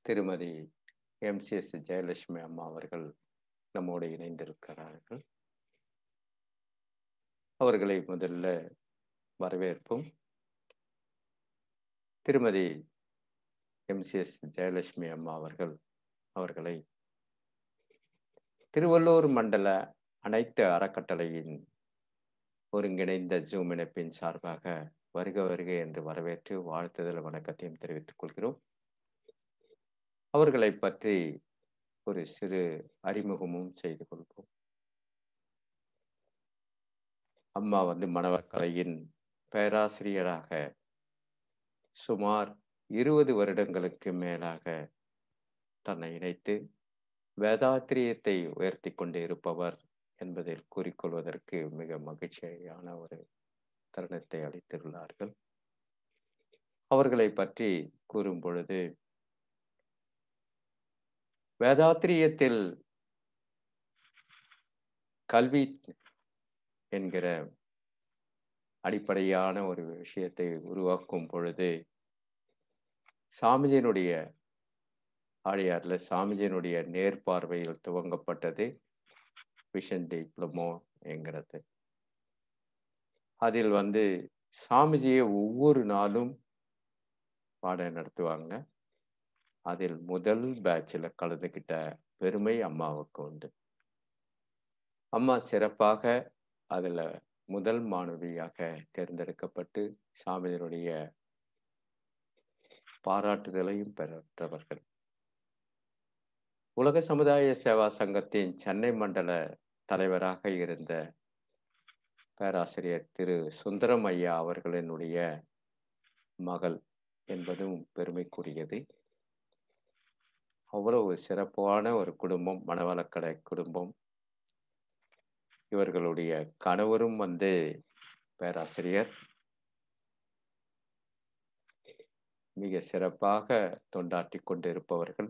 திருமதி எம்சிஎஸ் ஜெயலட்சுமி அம்மா அவர்கள் நம்மோடு இணைந்திருக்கிறார்கள் அவர்களை முதல்ல வரவேற்போம் திருமதி எம்சிஎஸ் ஜெயலட்சுமி அம்மா அவர்கள் அவர்களை திருவள்ளூர் மண்டல அனைத்து அறக்கட்டளையின் ஒருங்கிணைந்த ஜூம் இணைப்பின் சார்பாக வருக வருக என்று வரவேற்று வாழ்த்துதல் வணக்கத்தையும் தெரிவித்துக் கொள்கிறோம் அவர்களை பற்றி ஒரு சிறு அறிமுகமும் செய்து கொள்வோம் அம்மா வந்து மணவக்கலையின் பேராசிரியராக சுமார் இருபது வருடங்களுக்கு மேலாக தன்னை இணைத்து வேதாத்திரியத்தை உயர்த்தி கொண்டு இருப்பவர் என்பதில் கூறிக்கொள்வதற்கு மிக மகிழ்ச்சியான ஒரு தருணத்தை அளித்துள்ளார்கள் அவர்களை பற்றி கூறும் பொழுது வேதாத்திரியத்தில் கல்வி என்கிற அடிப்படையான ஒரு விஷயத்தை உருவாக்கும் பொழுது சாமிஜியினுடைய ஆழியார்ல சாமிஜியினுடைய நேர்பார்வையில் துவங்கப்பட்டது விஷன் டிப்ளமோ என்கிறது அதில் வந்து சாமிஜியை ஒவ்வொரு நாளும் பாடம் நடத்துவாங்க அதில் முதல் பேட்சில் கலந்துக்கிட்ட பெருமை அம்மாவுக்கு உண்டு அம்மா சிறப்பாக அதில் முதல் மாணவியாக தேர்ந்தெடுக்கப்பட்டு சாமியினுடைய பாராட்டுதலையும் பெற்றவர்கள் உலக சமுதாய சேவா சங்கத்தின் சென்னை மண்டல தலைவராக இருந்த பேராசிரியர் திரு சுந்தரம் ஐயா அவர்களினுடைய மகள் என்பதும் பெருமைக்குரியது அவ்வளவு சிறப்பான ஒரு குடும்பம் மணவளக்கடை குடும்பம் இவர்களுடைய கணவரும் வந்து பேராசிரியர் மிக சிறப்பாக தொண்டாற்றி கொண்டிருப்பவர்கள்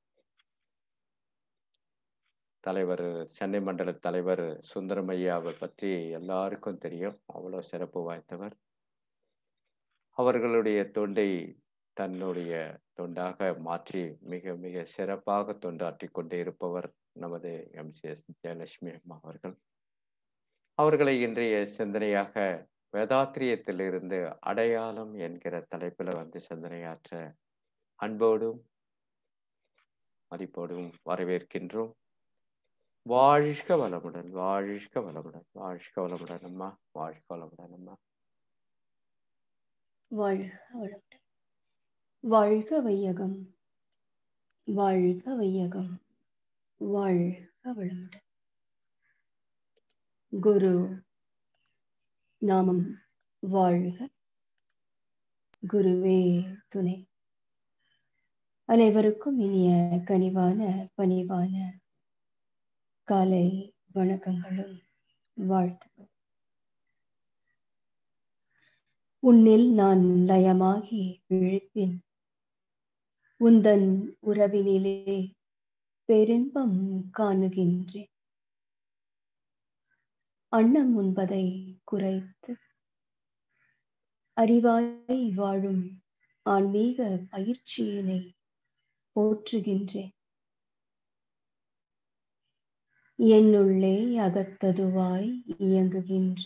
தலைவர் சென்னை மண்டல தலைவர் சுந்தரமையாவை பற்றி எல்லாருக்கும் தெரியும் அவ்வளோ சிறப்பு வாய்ந்தவர் அவர்களுடைய தொண்டை தன்னுடைய தொண்டாக மாற்றி மிக மிக சிறப்பாக தொண்டாற்றி கொண்டே இருப்பவர் நமது எம்சிஎஸ் ஜெயலட்சுமி அம்மா அவர்கள் அவர்களை இன்றைய சிந்தனையாக வேதாத்திரியத்திலிருந்து அடையாளம் என்கிற தலைப்பில் வந்து சிந்தனையாற்ற அன்போடும் மதிப்போடும் வரவேற்கின்றோம் வாழ்க வளமுடன் வாழ்க வளமுடன் வாழ்க வளமுடன் அம்மா வாழ்க வளமுடன் அம்மா வாழ்க வளமுடன் வாழ்க வையகம் வாழ்க வையகம் வாழ்க வளமுடன் குரு நாமம் வாழ்க குருவே துணை அனைவருக்கும் இனிய கனிவான பணிவான காலை வணக்கங்களும் வாழ்த்துக்கள் உன்னில் நான் லயமாகி விழிப்பின் உந்தன் உறவினிலே பெரின்பம் காணுகின்றேன் அன்னம் உண்பதை குறைத்து அறிவாய் வாழும் ஆன்மீக பயிற்சியினை போற்றுகின்றேன் என்னுள்ளே அகத்ததுவாய் இயங்குகின்ற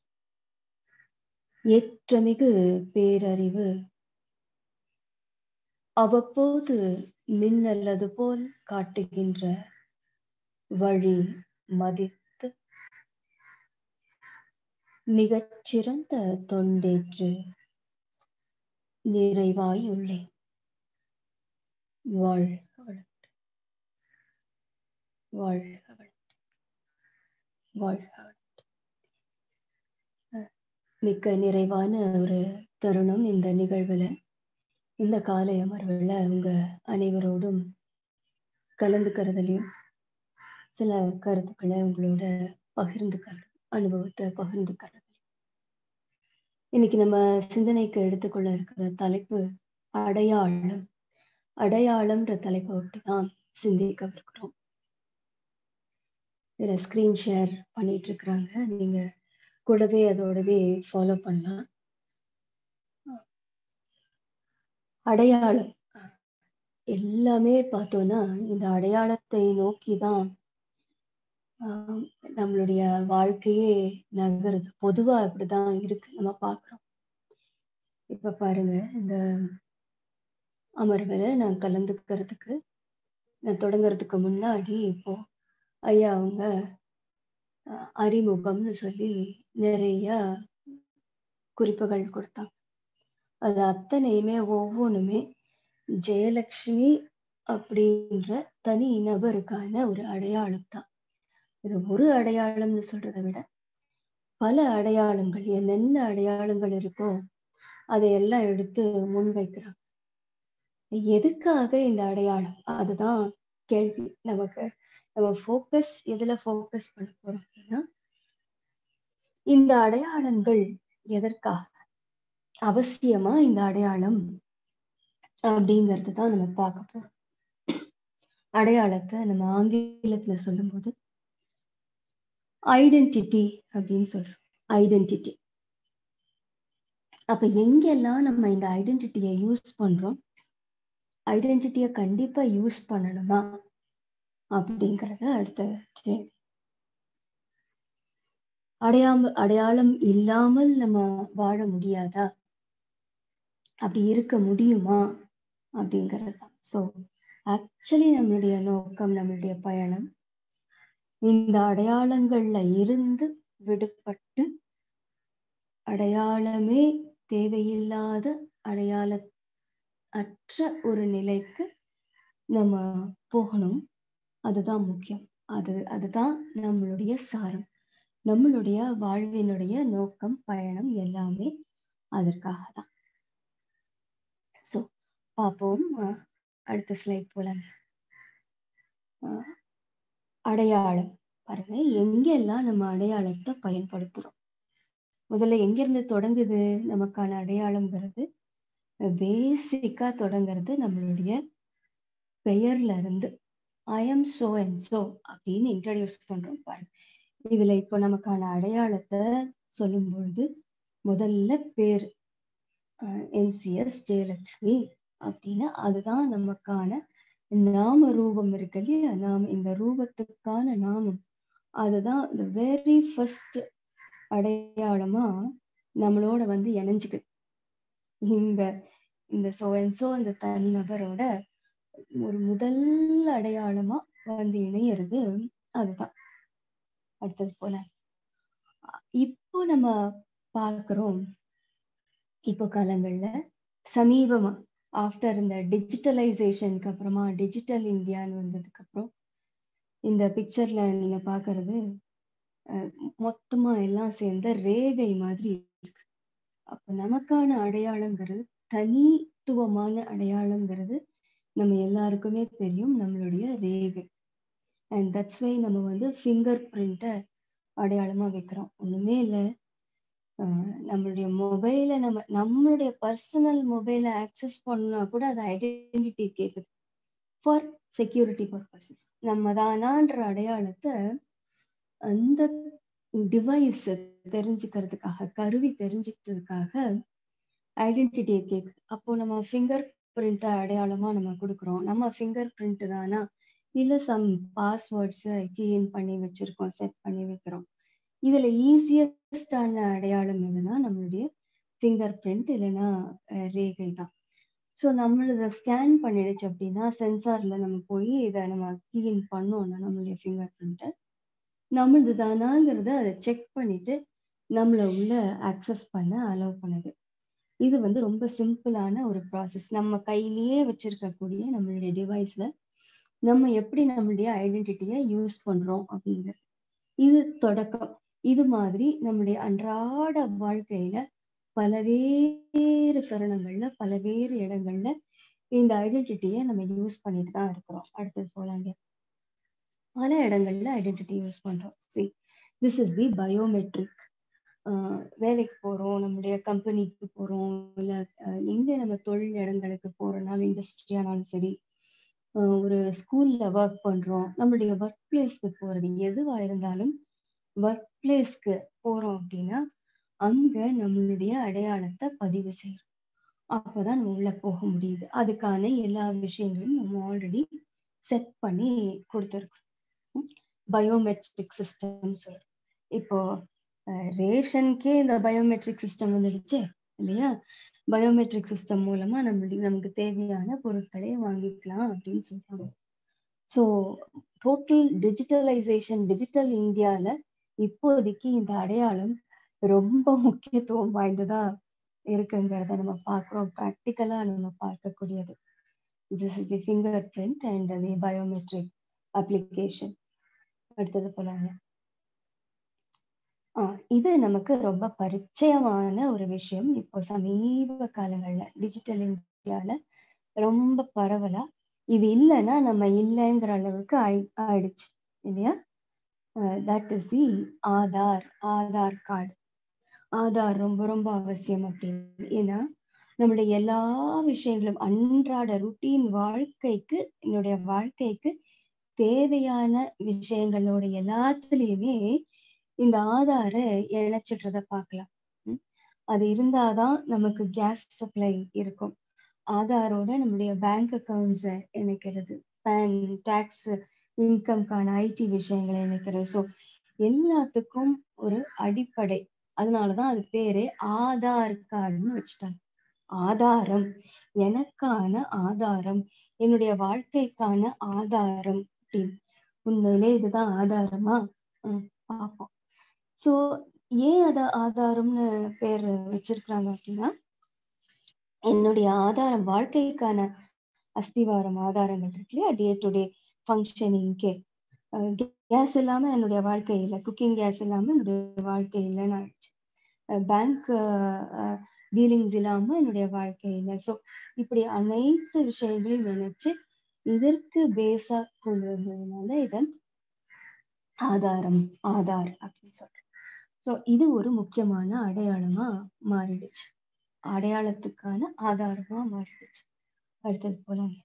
ஏற்றமிகு பேரறிவு அவ்வப்போது மின்னல்லது போல் காட்டுகின்ற வழி மதித்து மிகச்சிறந்த தொண்டேற்று நிறைவாயுள்ளேன் வாழ்க வளமுடன் வாழ்க வளமுடன் வாழ்க வளமுடன் மிக்க நிறைவான ஒரு தருணம் இந்த நிகழ்வுல இந்த காலை அமர்வுல உங்க அனைவரோடும் கலந்துக்கிறதுலையும் சில கருத்துக்களை உங்களோட பகிர்ந்துக்கிறது அனுபவத்தை பகிர்ந்துக்கிறது இன்னைக்கு நம்ம சிந்தனைக்கு எடுத்துக்கொள்ள இருக்கிற தலைப்பு அடையாளம் அடையாளம்ன்ற தலைப்பை ஒட்டி தான் சிந்திக்கவிருக்கிறோம் இதில் ஸ்க்ரீன் ஷேர் பண்ணிட்டு இருக்கிறாங்க நீங்க கூடவே அதோடவே ஃபாலோ பண்ணலாம் அடையாளம் எல்லாமே பார்த்தோம்னா இந்த அடையாளத்தை நோக்கி தான் ஆஹ் நம்மளுடைய வாழ்க்கையே நகருது பொதுவா அப்படிதான் இருக்கு நம்ம பார்க்கிறோம் இப்ப பாருங்க இந்த அமர்வுல நான் கலந்துக்கிறதுக்கு நான் தொடங்குறதுக்கு முன்னாடி இப்போ ஐயா அவங்க அஹ், அறிமுகம்னு சொல்லி நிறைய குறிப்புகள் கொடுத்தாங்க அது அத்தனையுமே ஒவ்வொன்றுமே ஜெயலட்சுமி அப்படின்ற தனி நபருக்கான ஒரு அடையாளம் தான் இது ஒரு அடையாளம்னு சொல்றதை விட பல அடையாளங்கள் என்னென்ன அடையாளங்கள் இருக்கோ அதையெல்லாம் எடுத்து முன்வைக்கிறாங்க எதுக்காக இந்த அடையாளம் அதுதான் கேள்வி நமக்கு நம்ம ஃபோக்கஸ் எதுல ஃபோக்கஸ் பண்ண போறோம் அப்படின்னா இந்த அடையாளங்கள் எதற்காக அவசியமா இந்த அடையாளம் அப்படிங்கிறது தான் நம்ம பார்க்க போறோம் அடையாளத்தை நம்ம ஆங்கிலத்துல சொல்லும்போது ஐடென்டிட்டி அப்படின்னு சொல்றோம் ஐடென்டிட்டி அப்ப எங்கெல்லாம் நம்ம இந்த ஐடென்டிட்டியை யூஸ் பண்றோம் ஐடென்டிட்டியை கண்டிப்பா யூஸ் பண்ணணுமா அப்படிங்கறத அடுத்த கேள்வி அடையாம அடையாளம் இல்லாமல் நம்ம வாழ முடியாதா அப்படி இருக்க முடியுமா அப்படிங்கிறது தான் ஸோ ஆக்சுவலி நம்மளுடைய நோக்கம் நம்மளுடைய பயணம் இந்த அடையாளங்கள்ல இருந்து விடுபட்டு அடையாளமே தேவையில்லாத அடையாள அற்ற ஒரு நிலைக்கு நம்ம போகணும் அதுதான் முக்கியம் அது அதுதான் நம்மளுடைய சாரம் நம்மளுடைய வாழ்வினுடைய நோக்கம் பயணம் எல்லாமே அதற்காக தான் ஸோ பார்ப்போம் அஹ் அடுத்த ஸ்லைட் போல அடையாளம் பாருங்க எங்கெல்லாம் நம்ம அடையாளத்தை பயன்படுத்துறோம் முதல்ல எங்கிருந்து தொடங்குது நமக்கான அடையாளம்ங்கிறது பேசிக்கா தொடங்குறது நம்மளுடைய பெயர்ல இருந்து I am so and so அப்படின்னு இன்ட்ரடியூஸ் பண்றோம் பாருங்க இதுல இப்போ நமக்கான அடையாளத்தை சொல்லும் பொழுது முதல்ல பேர் எம்சிஎஸ் ஜெயலட்சுமி அப்படின்னா அதுதான் நமக்கான நாம ரூபம் இருக்கு இல்லையா நாம இந்த ரூபத்துக்கான நாமம் அதுதான் இந்த வெரி ஃபர்ஸ்ட் அடையாளமா நம்மளோட வந்து இணைஞ்சுக்குது இந்த இந்த சோ அண்ட் சோ அந்த தனிநபரோட ஒரு முதல் அடையாளமா வந்து இணையிறது அதுதான் அடுத்தது போல இப்போ நம்ம பார்க்கிறோம் இப்போ காலங்கள்ல சமீபமா ஆஃப்டர் இந்த டிஜிட்டலைசேஷனுக்கு அப்புறமா டிஜிட்டல் இந்தியான்னு வந்ததுக்கு அப்புறம் இந்த பிக்சர்ல நீங்க பாக்குறது அஹ், மொத்தமா எல்லாம் சேர்ந்த ரேகை மாதிரி இருக்கு அப்ப நமக்கான அடையாளங்கிறது தனித்துவமான அடையாளங்கிறது நம்ம எல்லாருக்குமே தெரியும் நம்மளுடைய ரேகை அண்ட் தட்ஸ் வை நம்ம வந்து ஃபிங்கர் பிரிண்ட்டை அடையாளமா வைக்கிறோம் ஒண்ணுமே இல்லை நம்மளுடைய மொபைலை நம்ம நம்மளுடைய பர்சனல் மொபைலை ஆக்சஸ் பண்ணா கூட அது ஐடென்டிட்டி கேட்குது ஃபார் செக்யூரிட்டி பர்பசஸ் நம்ம தானான்ற அடையாளத்தை அந்த டிவைஸ் தெரிஞ்சுக்கிறதுக்காக கருவி தெரிஞ்சுக்கிறதுக்காக ஐடென்டிட்டியை கேக்குது அப்போ நம்ம ஃபிங்கர் பிரிண்ட்டை அடையாளமா நம்ம கொடுக்குறோம் நம்ம ஃபிங்கர் பிரிண்ட் தானா இல்ல சம் பாஸ்வேர்ட்ஸை கீஇன் பண்ணி வச்சிருக்கோம் செட் பண்ணி வைக்கிறோம் இதுல ஈஸியஸ்டான அடையாளம் எதுனா நம்மளுடைய ஃபிங்கர் பிரிண்ட் இல்லைன்னா அஹ், ரேகை தான் ஸோ நம்மளத ஸ்கேன் பண்ணிடுச்சு அப்படின்னா சென்சார்ல நம்ம போய் இதை நம்ம கீஇன் பண்ணோம்னா நம்மளுடைய ஃபிங்கர் பிரிண்ட்டை நம்மளது தானாங்கிறத அதை செக் பண்ணிட்டு நம்மள உள்ள அக்சஸ் பண்ண அலோவ் பண்ணுது இது வந்து ரொம்ப சிம்பிளான ஒரு ப்ராசஸ் நம்ம கையிலேயே வச்சிருக்கக்கூடிய நம்மளுடைய டிவைஸ்ல நம்ம எப்படி நம்மளுடைய ஐடென்டிட்டியை யூஸ் பண்றோம் அப்படிங்கிறது இது தொடக்கம் இது மாதிரி நம்மளுடைய அன்றாட வாழ்க்கையில பலவேறு தருணங்கள்ல பலவேறு இடங்கள்ல இந்த ஐடென்டிட்டியை நம்ம யூஸ் பண்ணிட்டு தான் இருக்கிறோம் அடுத்தது போலாங்க பல இடங்கள்ல ஐடென்டிட்டி யூஸ் பண்றோம் see this is the biometric வேலைக்கு போறோம் நம்முடைய கம்பெனிக்கு போறோம் இல்ல அஹ், எங்க நம்ம தொழில் இடங்களுக்கு போறோம்னாலும் இண்டஸ்ட்ரியானாலும் சரி அஹ், ஒரு ஸ்கூல்ல ஒர்க் பண்றோம் நம்மளுடைய ஒர்க் பிளேஸ்க்கு போறது எதுவா இருந்தாலும் ஒர்க் பிளேஸ்க்கு போறோம் அப்படின்னா அங்க நம்மளுடைய அடையாளத்தை பதிவு செய்யறோம் அப்பதான் நம்ம உள்ள போக முடியுது அதுக்கான எல்லா விஷயங்களும் நம்ம ஆல்ரெடி செட் பண்ணி கொடுத்துருக்கோம் பயோமெட்ரிக் சிஸ்டம் சொல்றோம் இப்போ ரேஷனுக்கே இந்த பயோமெட்ரிக் சிஸ்டம் வந்துடுச்சு இல்லையா பயோமெட்ரிக் சிஸ்டம் மூலமா நம்ம நமக்கு தேவையான பொருட்களை வாங்கிக்கலாம் அப்படின்னு சொல்றாங்க ஸோ டோட்டல் டிஜிட்டலைசேஷன் டிஜிட்டல் இந்தியால இப்போதைக்கு இந்த அடையாளம் ரொம்ப முக்கியத்துவம் வாய்ந்ததா இருக்குங்கிறத நம்ம பார்க்குறோம் ப்ராக்டிக்கலா நம்ம பார்க்கக்கூடியது this is the finger print and the biometric application அடுத்தது போலாங்க ஆஹ் இது நமக்கு ரொம்ப பரிச்சயமான ஒரு விஷயம் இப்போ சமீப காலங்கள்ல டிஜிட்டல் இந்தியால ரொம்ப பரவலா இது இல்லைன்னா நம்ம இல்லைங்கிற அளவுக்கு ஆயி ஆயிடுச்சு இல்லையா that is the Aadhaar Aadhaar card Aadhaar ரொம்ப ரொம்ப அவசியம் அப்படின்னு ஏன்னா நம்மளுடைய எல்லா விஷயங்களும் அன்றாட ருட்டீன் வாழ்க்கைக்கு என்னுடைய வாழ்க்கைக்கு தேவையான விஷயங்களோட எல்லாத்துலயுமே இந்த ஆதார இழைச்சிடுறத பார்க்கலாம் அது இருந்தாதான் நமக்கு கேஸ் சப்ளை இருக்கும் ஆதாரோட நம்மளுடைய பேங்க் அக்கவுண்ட்ஸ இணைக்கிறது பேன் டாக்ஸ் இன்கம்கான ஐடி விஷயங்களை இணைக்கிறது ஸோ எல்லாத்துக்கும் ஒரு அடிப்படை அதனாலதான் அது பேரு ஆதார் கார்டுன்னு வச்சுட்டாங்க ஆதாரம் எனக்கான ஆதாரம் என்னுடைய வாழ்க்கைக்கான ஆதாரம் அப்படின்னு உண்மையிலே இதுதான் ஆதாரமா பார்ப்போம் சோ ஏன் அத ஆதாரம்னு பேர் வச்சிருக்கிறாங்க அப்படின்னா என்னுடைய ஆதாரம் வாழ்க்கைக்கான அஸ்திவாரம் ஆதாரங்கள் இருக்கு இல்லையா டே டு டே ஃபங்க்ஷனிங்கே கேஸ் இல்லாம என்னுடைய வாழ்க்கை இல்லை குக்கிங் கேஸ் இல்லாம என்னுடைய வாழ்க்கை இல்லைன்னு ஆயிடுச்சு பேங்க் டீலிங்ஸ் இல்லாம என்னுடைய வாழ்க்கை இல்லை ஸோ இப்படி அனைத்து விஷயங்களையும் நினைச்சு இதற்கு பேஸா கொண்டு வந்ததுனால இதன் ஆதாரம் ஆதார் அப்படின்னு சொல்றேன் ஸோ இது ஒரு முக்கியமான அடையாளமா மாறிடுச்சு அடையாளத்துக்கான ஆதாரமா மாறிடுச்சு அடுத்தது போலாம்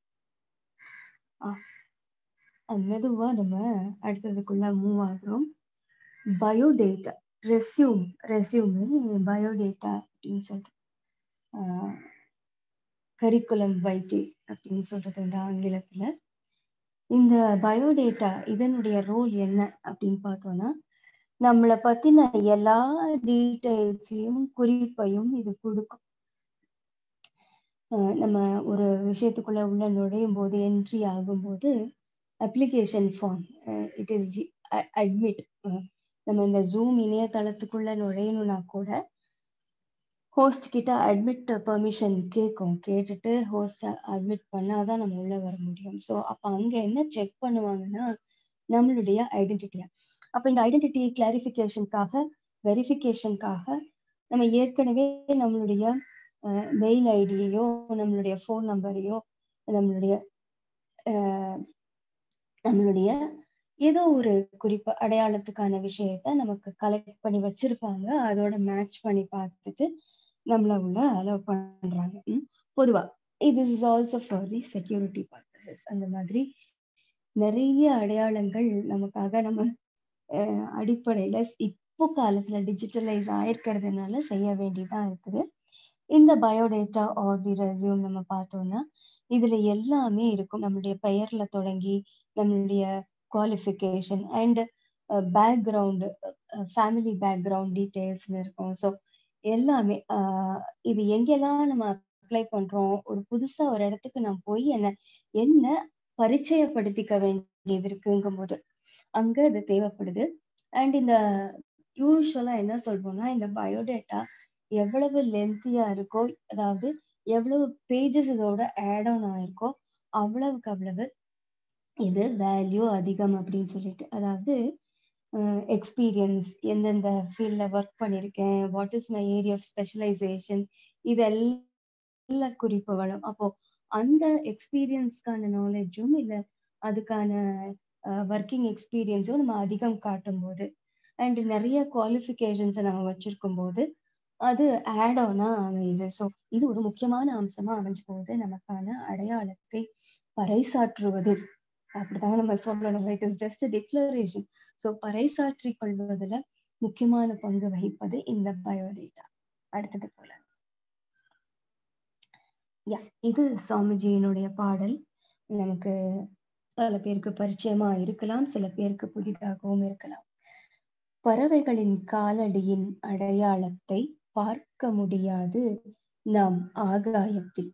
மெதுவா நம்ம அடுத்ததுக்குள்ள மூவ் ஆகுறோம் பயோடேட்டா ரெஸ்யூம் ரெஸ்யூம் பயோடேட்டா அப்படின்னு சொல்றோம் கரிக்குலம் வைட்டி அப்படின்னு சொல்றது இந்த ஆங்கிலத்துல இந்த பயோடேட்டா இதனுடைய ரோல் என்ன அப்படின்னு பார்த்தோம்னா நம்மளை பத்தின எல்லா டீட்டெயில்ஸையும் குறிப்பையும் இது கொடுக்கும் நம்ம ஒரு விஷயத்துக்குள்ள உள்ள நுழையும் போது என்ட்ரி ஆகும்போது application form it is admit நம்ம இந்த ஜூம் இணையதளத்துக்குள்ள நுழையணும்னா கூட ஹோஸ்ட் கிட்ட அட்மிட் பெர்மிஷன் கேட்கும் கேட்டுட்டு ஹோஸ்ட் அட்மிட் பண்ணாதான் நம்ம உள்ள வர முடியும் ஸோ அப்போ அங்க என்ன செக் பண்ணுவாங்கன்னா நம்மளுடைய ஐடென்டிட்டியா அப்போ இந்த ஐடென்டிட்டி கிளாரிஃபிகேஷனுக்காக வெரிஃபிகேஷனுக்காக நம்ம ஏற்கனவே நம்மளுடைய மெயில் ஐடியையோ நம்மளுடைய ஃபோன் நம்பரையோ நம்மளுடைய நம்மளுடைய ஏதோ ஒரு குறிப்பு அடையாளத்துக்கான விஷயத்த நமக்கு கலெக்ட் பண்ணி வச்சிருப்பாங்க அதோட மேட்ச் பண்ணி பார்த்துட்டு நம்மள உள்ள அலோவ் பண்றாங்க பொதுவா இது is also for the security purposes அந்த மாதிரி நிறைய அடையாளங்கள் நமக்காக நம்ம அடிப்படையில இப்போ காலத்துல டிஜிட்டலைஸ் ஆயிருக்கிறதுனால செய்ய வேண்டியதா இருக்குது இந்த பயோடேட்டா ஆர் தி ரெசியூம் நம்ம பார்த்தோம்னா இதுல எல்லாமே இருக்கும் நம்மளுடைய பெயர்ல தொடங்கி நம்மளுடைய qualification and background family background டீட்டெயில்ஸ்னு இருக்கும் ஸோ எல்லாமே இது எங்கெல்லாம் நம்ம அப்ளை பண்றோம் ஒரு புதுசா ஒரு இடத்துக்கு நான் போய் என்ன என்ன பரிச்சயப்படுத்திக்க வேண்டியது இருக்குங்கும் போது அங்க அது தேவைப்படுது அண்ட் இந்த யூஸ்வலா என்ன சொல்றோம்னா இந்த பயோடேட்டா எவ்வளவு லென்த்தியா இருக்கோ அதாவது எவ்வளவு பேஜஸ் இதோட ஆட் ஆன் ஆயிருக்கோ அவ்வளவுக்கு அவ்வளவு இது வேல்யூ அதிகம் அப்படின்னு சொல்லிட்டு அதாவது எக்ஸ்பீரியன்ஸ் எந்தெந்த ஃபீல்ட்ல ஒர்க் பண்ணியிருக்கேன் what is my area of specialisation இதெல்லாம் குறிப்புகளும் அப்போ அந்த எக்ஸ்பீரியன்ஸ்க்கான நாலேஜும் இல்லை அதுக்கான ஒர்க்கிங் எக்ஸ்பீரியன்ஸும் நம்ம அதிகம் காட்டும் போது அண்ட் நிறைய குவாலிஃபிகேஷன்ஸை நம்ம வச்சிருக்கும் போது அது ஆட் ஆனா அமையுது ஸோ இது ஒரு முக்கியமான அம்சமா அமைஞ்சு போகுது நமக்கான அடையாளத்தை பறைசாற்றுவது அப்படிதான் நம்ம சொல்லணும் it is just declaration so பறைசாற்றி கொள்வதில் முக்கியமான பங்கு வகிப்பது இந்த பயோடேட்டா அடுத்தது போல யா இது சுவாமிஜியினுடைய பாடல் நமக்கு பல பேருக்கு பரிச்சயமா இருக்கலாம் சில பேருக்கு புதிதாகவும் இருக்கலாம் பறவைகளின் காலடியின் அடையாளத்தை பார்க்க முடியாது நாம் ஆகாயத்தில்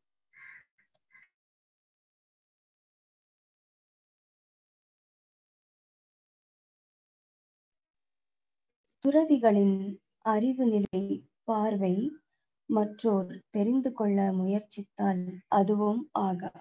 துறவிகளின் அறிவு நிலை பார்வை மற்றோர் தெரிந்து கொள்ள முயற்சித்தால் அதுவும் ஆகா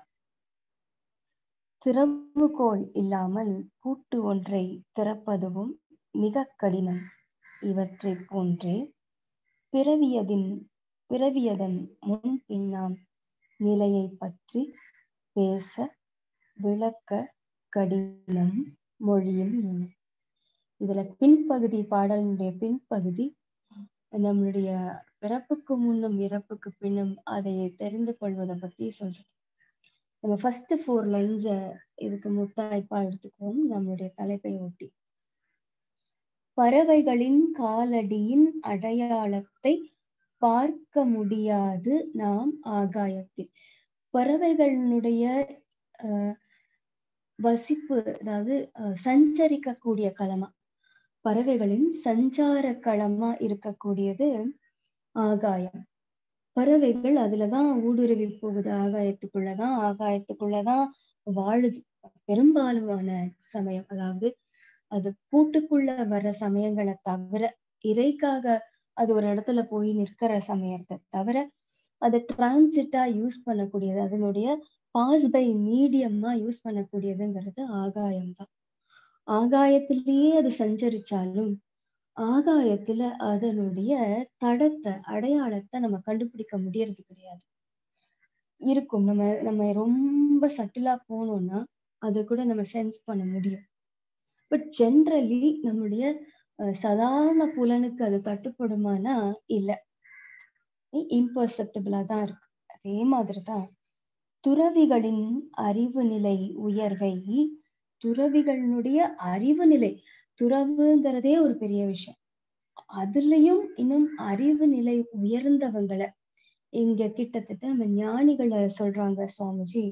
திறவுகோல் இல்லாமல் பூட்டு ஒன்றை திறப்பதுவும் மிக கடினம் இவற்றை போன்றே பிறவியதின் பிறவியதன் முன் பின்னாம் நிலையை பற்றி பேச விளக்க கடினம் மொழியும் நுண். இதுல பின்பகுதி பாடலினுடைய பின்பகுதி நம்மளுடைய பிறப்புக்கு முன்னும் இறப்புக்கு பின்னும் அதை தெரிந்து கொள்வதை பத்தி சொல்றது நம்ம ஃபர்ஸ்ட் ஃபோர் லைன்ஸ இதுக்கு முத்தாய்ப்பா எடுத்துக்குவோம் நம்மளுடைய தலைப்பை ஒட்டி பறவைகளின் காலடியின் அடையாளத்தை பார்க்க முடியாது நாம் ஆகாயத்தில் பறவைகளினுடைய அஹ், வசிப்பு அதாவது அஹ், சஞ்சரிக்கக்கூடிய களமா பறவைகளின் சஞ்சார களமா இருக்கக்கூடியது ஆகாயம் பறவைகள் அதுலதான் ஊடுருவி போகுது ஆகாயத்துக்குள்ளதான் ஆகாயத்துக்குள்ளதான் வாழுது பெரும்பாலுமான சமயம் அதாவது அது கூட்டுக்குள்ள வர்ற சமயங்களை தவிர இறைக்காக அது ஒரு இடத்துல போய் நிற்கிற சமயத்தை தவிர அது டிரான்சிட்டா யூஸ் பண்ணக்கூடியது அதனுடைய பாஸ் பை மீடியமா யூஸ் பண்ணக்கூடியதுங்கிறது ஆகாயம் தான் ஆகாயத்திலேயே அது சஞ்சரிச்சாலும் ஆகாயத்துல அதனுடைய தடத்தை அடையாளத்தை நம்ம கண்டுபிடிக்க முடியறது கிடையாது இருக்கும் நம்ம நம்ம ரொம்ப சட்டிலா போனோம்னா அதை கூட நம்ம சென்ஸ் பண்ண முடியும் பட் ஜென்ரலி நம்மளுடைய அஹ், சாதாரண புலனுக்கு அது தட்டுப்படுமானா இல்ல இம்பர்செப்டபிளா தான் இருக்கு அதே மாதிரிதான் துறவிகளின் அறிவு நிலை உயர்வை துறவிகளினுடைய அறிவு நிலை துறவுங்கிறதே ஒரு பெரிய விஷயம் அதுலயும் இன்னும் அறிவு நிலை உயர்ந்தவங்களை இங்க கிட்டத்தட்ட நம்ம ஞானிகளை சொல்றாங்க சுவாமிஜி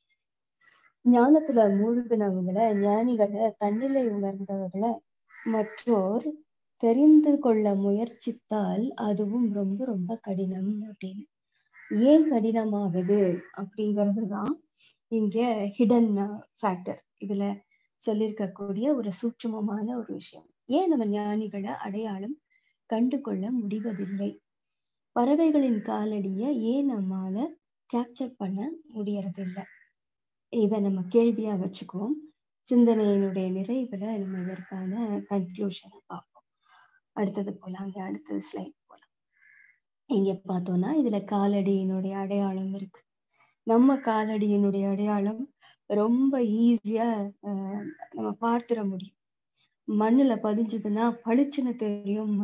ஞானத்துல மூழ்கினவங்களை ஞானிகளை தன்னிலை உணர்ந்தவர்களை மற்றோர் தெரிந்து கொள்ள முயற்சித்தால் அதுவும் ரொம்ப ரொம்ப கடினம் அப்படின்னு ஏன் கடினமாகுது அப்படிங்கிறது தான் இங்க ஹிடன் ஃபேக்டர் இதுல சொல்லியிருக்கக்கூடிய ஒரு சூட்சுமமான ஒரு விஷயம் ஏன் நம்ம ஞானிகளை அடையாளம் கண்டு கொள்ள முடிவதில்லை பறவைகளின் காலடிய ஏன் நம்மால கேப்சர் பண்ண முடியறதில்லை இதை நம்ம கேள்வியா வச்சுக்குவோம் சிந்தனையினுடைய நிறைவுல நம்ம இதற்கான கன்க்ளூஷனை பார்ப்போம் அடுத்தது போலாங்க அடுத்தது ஸ்லைட் போலாம் இங்க பார்த்தோம்னா இதுல காலடியினுடைய அடையாளம் இருக்கு நம்ம காலடியினுடைய அடையாளம் ரொம்ப ஈஸியா நம்ம பார்த்துட முடியும் மண்ணுல பதிஞ்சதுன்னா பளிச்சுன்னு தெரியும்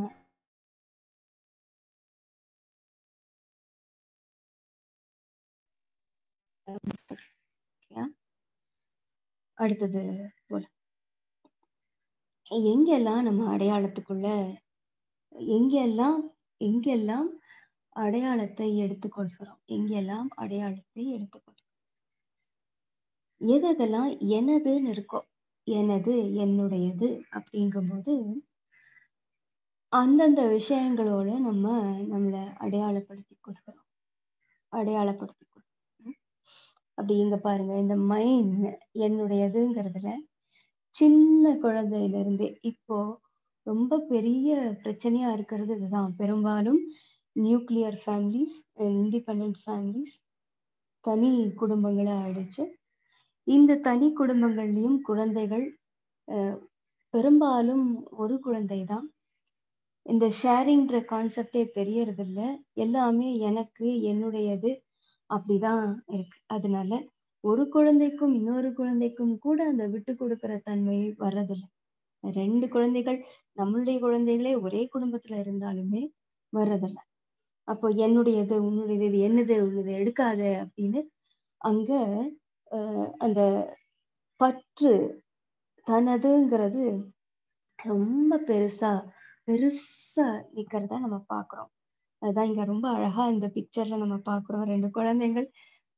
Okay. அடுத்தது போல எங்கெல்லாம் நம்ம அடையாளத்துக்குள்ள எங்கெல்லாம் எங்கெல்லாம் அடையாளத்தை எடுத்துக்கொள்கிறோம் எங்கெல்லாம் அடையாளத்தை எடுத்துக்கொள்கிறோம் எதெல்லாம் எனதுன்னு இருக்கோ எனது என்னுடையது அப்படிங்கும்போது அந்தந்த விஷயங்களோட நம்ம நம்மளை அடையாளப்படுத்தி கொள்கிறோம் அடையாளப்படுத்தி கொள்கிறோம் அப்படி இங்க பாருங்க இந்த மைண்ட் என்னுடையதுங்கிறதுல சின்ன குழந்தையில இருந்தே இப்போ ரொம்ப பெரிய பிரச்சனையா இருக்கிறது இதுதான் பெரும்பாலும் நியூக்ளியர் ஃபேமிலிஸ் இண்டிபெண்ட் ஃபேமிலிஸ் தனி குடும்பங்களா ஆயிடுச்சு இந்த தனி குடும்பங்கள்லயும் குழந்தைகள் அஹ், பெரும்பாலும் ஒரு குழந்தை தான் இந்த ஷேரிங்ன்ற கான்செப்டே தெரியறது இல்ல எல்லாமே எனக்கு என்னுடையது அப்படிதான் இருக்கு அதனால ஒரு குழந்தைக்கும் இன்னொரு குழந்தைக்கும் கூட அந்த விட்டு கொடுக்கிற தன்மை வர்றதில்லை ரெண்டு குழந்தைகள் நம்மளுடைய குழந்தைகளே ஒரே குடும்பத்துல இருந்தாலுமே வர்றதில்லை அப்போ என்னுடையது உன்னுடையது இது என்னது உன்னது எடுக்காத அப்படின்னு அங்க அஹ், அந்த பற்று தனதுங்கிறது ரொம்ப பெருசா பெருசா நிக்கிறத நம்ம பாக்குறோம் அதுதான் இங்க ரொம்ப அழகா இந்த பிக்சர்ல நம்ம பாக்குறோம் ரெண்டு குழந்தைகள்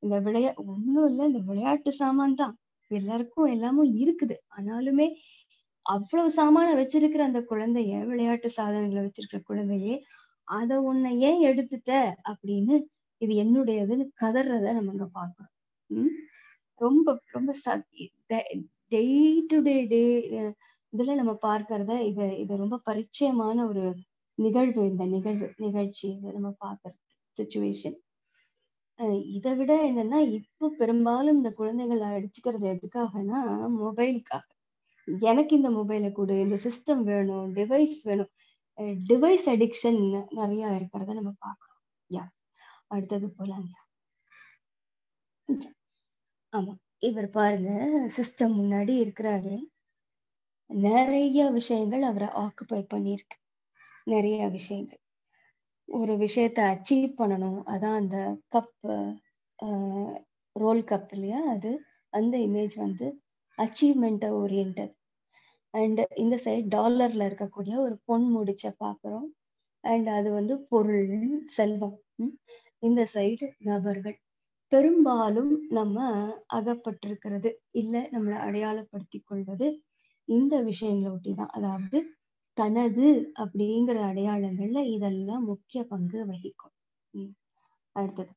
இந்த விளையா ஒண்ணும் இல்ல இந்த விளையாட்டு சாமான் தான் எல்லாருக்கும் எல்லாமும் இருக்குது ஆனாலுமே அவ்வளவு சாமான வச்சிருக்கிற அந்த குழந்தைய விளையாட்டு சாதனங்களை வச்சிருக்கிற குழந்தையே அத உன்னை ஏன் எடுத்துட்ட அப்படின்னு இது என்னுடையதுன்னு கதறத நம்ம இங்க பார்க்கிறோம் உம் ரொம்ப ரொம்ப டே டு டே டே இதுல நம்ம பார்க்கறத இத இது ரொம்ப பரிச்சயமான ஒரு நிகழ்வு இந்த நிகழ்வு நிகழ்ச்சி இதை நம்ம பார்க்கறது சுச்சுவேஷன் இதை விட என்னன்னா இப்போ பெரும்பாலும் இந்த குழந்தைகள் அடிச்சுக்கிறது எதுக்காகனா மொபைலுக்காக எனக்கு இந்த மொபைலை கொடு இந்த சிஸ்டம் வேணும் டிவைஸ் வேணும் டிவைஸ் அடிக்ஷன் நிறைய இருக்கிறத நம்ம பார்க்கிறோம் யா அடுத்தது போலாங்க ஆமா இவர் பாருங்க சிஸ்டம் முன்னாடி இருக்கிறாரு நிறைய விஷயங்கள் அவரை ஆக்குபை பண்ணியிருக்கு நிறைய விஷயங்கள் ஒரு விஷயத்த அச்சீவ் பண்ணணும் அதான் அந்த கப் ரோல் கப் இல்லையா அது அந்த இமேஜ் வந்து அச்சீவ்மெண்ட்டை ஓரியன்ட் அண்ட் இந்த சைட் டாலர்ல இருக்கக்கூடிய ஒரு பொன் முடிச்ச பாக்குறோம் அண்ட் அது வந்து பொருள் செல்வம் இந்த சைடு நபர்கள் பெரும்பாலும் நம்ம அகப்பட்டிருக்கிறது இல்ல நம்மளை அடையாளப்படுத்தி கொள்வது இந்த விஷயங்களை ஒட்டி தான் அதாவது தனது அப்படிங்கிற அடையாளங்கள்ல இதெல்லாம் முக்கிய பங்கு வகிக்கும் உம் அடுத்தது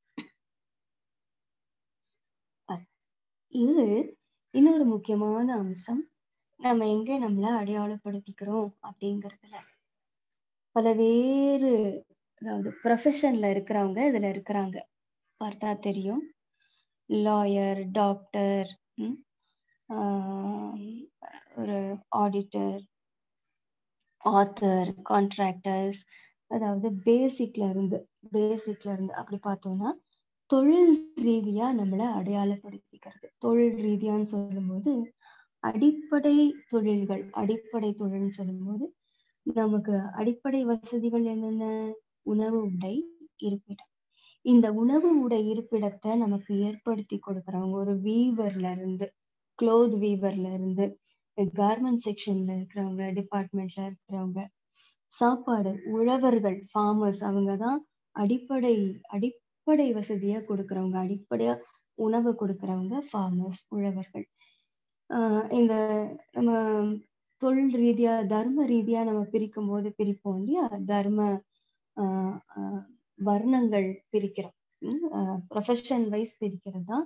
இது இன்னொரு முக்கியமான அம்சம் நம்ம எங்க நம்மள அடையாளப்படுத்திக்கிறோம் அப்படிங்கறதுல பலவேறு அதாவது ப்ரொஃபஷன்ல இருக்கிறவங்க இதுல இருக்கிறாங்க பார்த்தா தெரியும் லாயர் டாக்டர் ஒரு ஆடிட்டர் ஆத்தர் கான்ட்ராக்டர்ஸ் அதாவது பேசிக்ல இருந்து பேசிக்ல இருந்து அப்படி பார்த்தோம்னா தொழில் ரீதியா நம்மளை அடையாளப்படுத்திக்கிறது தொழில் ரீதியான்னு சொல்லும்போது அடிப்படை தொழில்கள் அடிப்படை தொழில்னு சொல்லும்போது நமக்கு அடிப்படை வசதிகள் என்னென்ன உணவு உடை இருப்பிடம் இந்த உணவு உடை இருப்பிடத்தை நமக்கு ஏற்படுத்தி கொடுக்குறவங்க ஒரு வீவர்ல இருந்து க்ளோத் வீவர்ல இருந்து கார்மெண்ட் செக்ஷன்ல இருக்கிறவங்க டிபார்ட்மெண்ட்ல இருக்கிறவங்க சாப்பாடு உழவர்கள் ஃபார்மர்ஸ் அவங்கதான் அடிப்படை அடிப்படை வசதியா கொடுக்கறவங்க அடிப்படையா உணவு கொடுக்கறவங்க ஃபார்மர்ஸ் உழவர்கள் ஆஹ் இந்த நம்ம தொழில் ரீதியா தர்ம ரீதியா நம்ம பிரிக்கும் போது பிரிப்போம் இல்லையா தர்ம ஆஹ் வர்ணங்கள் பிரிக்கிறோம் ப்ரொஃபஷன் வைஸ் பிரிக்கிறது தான்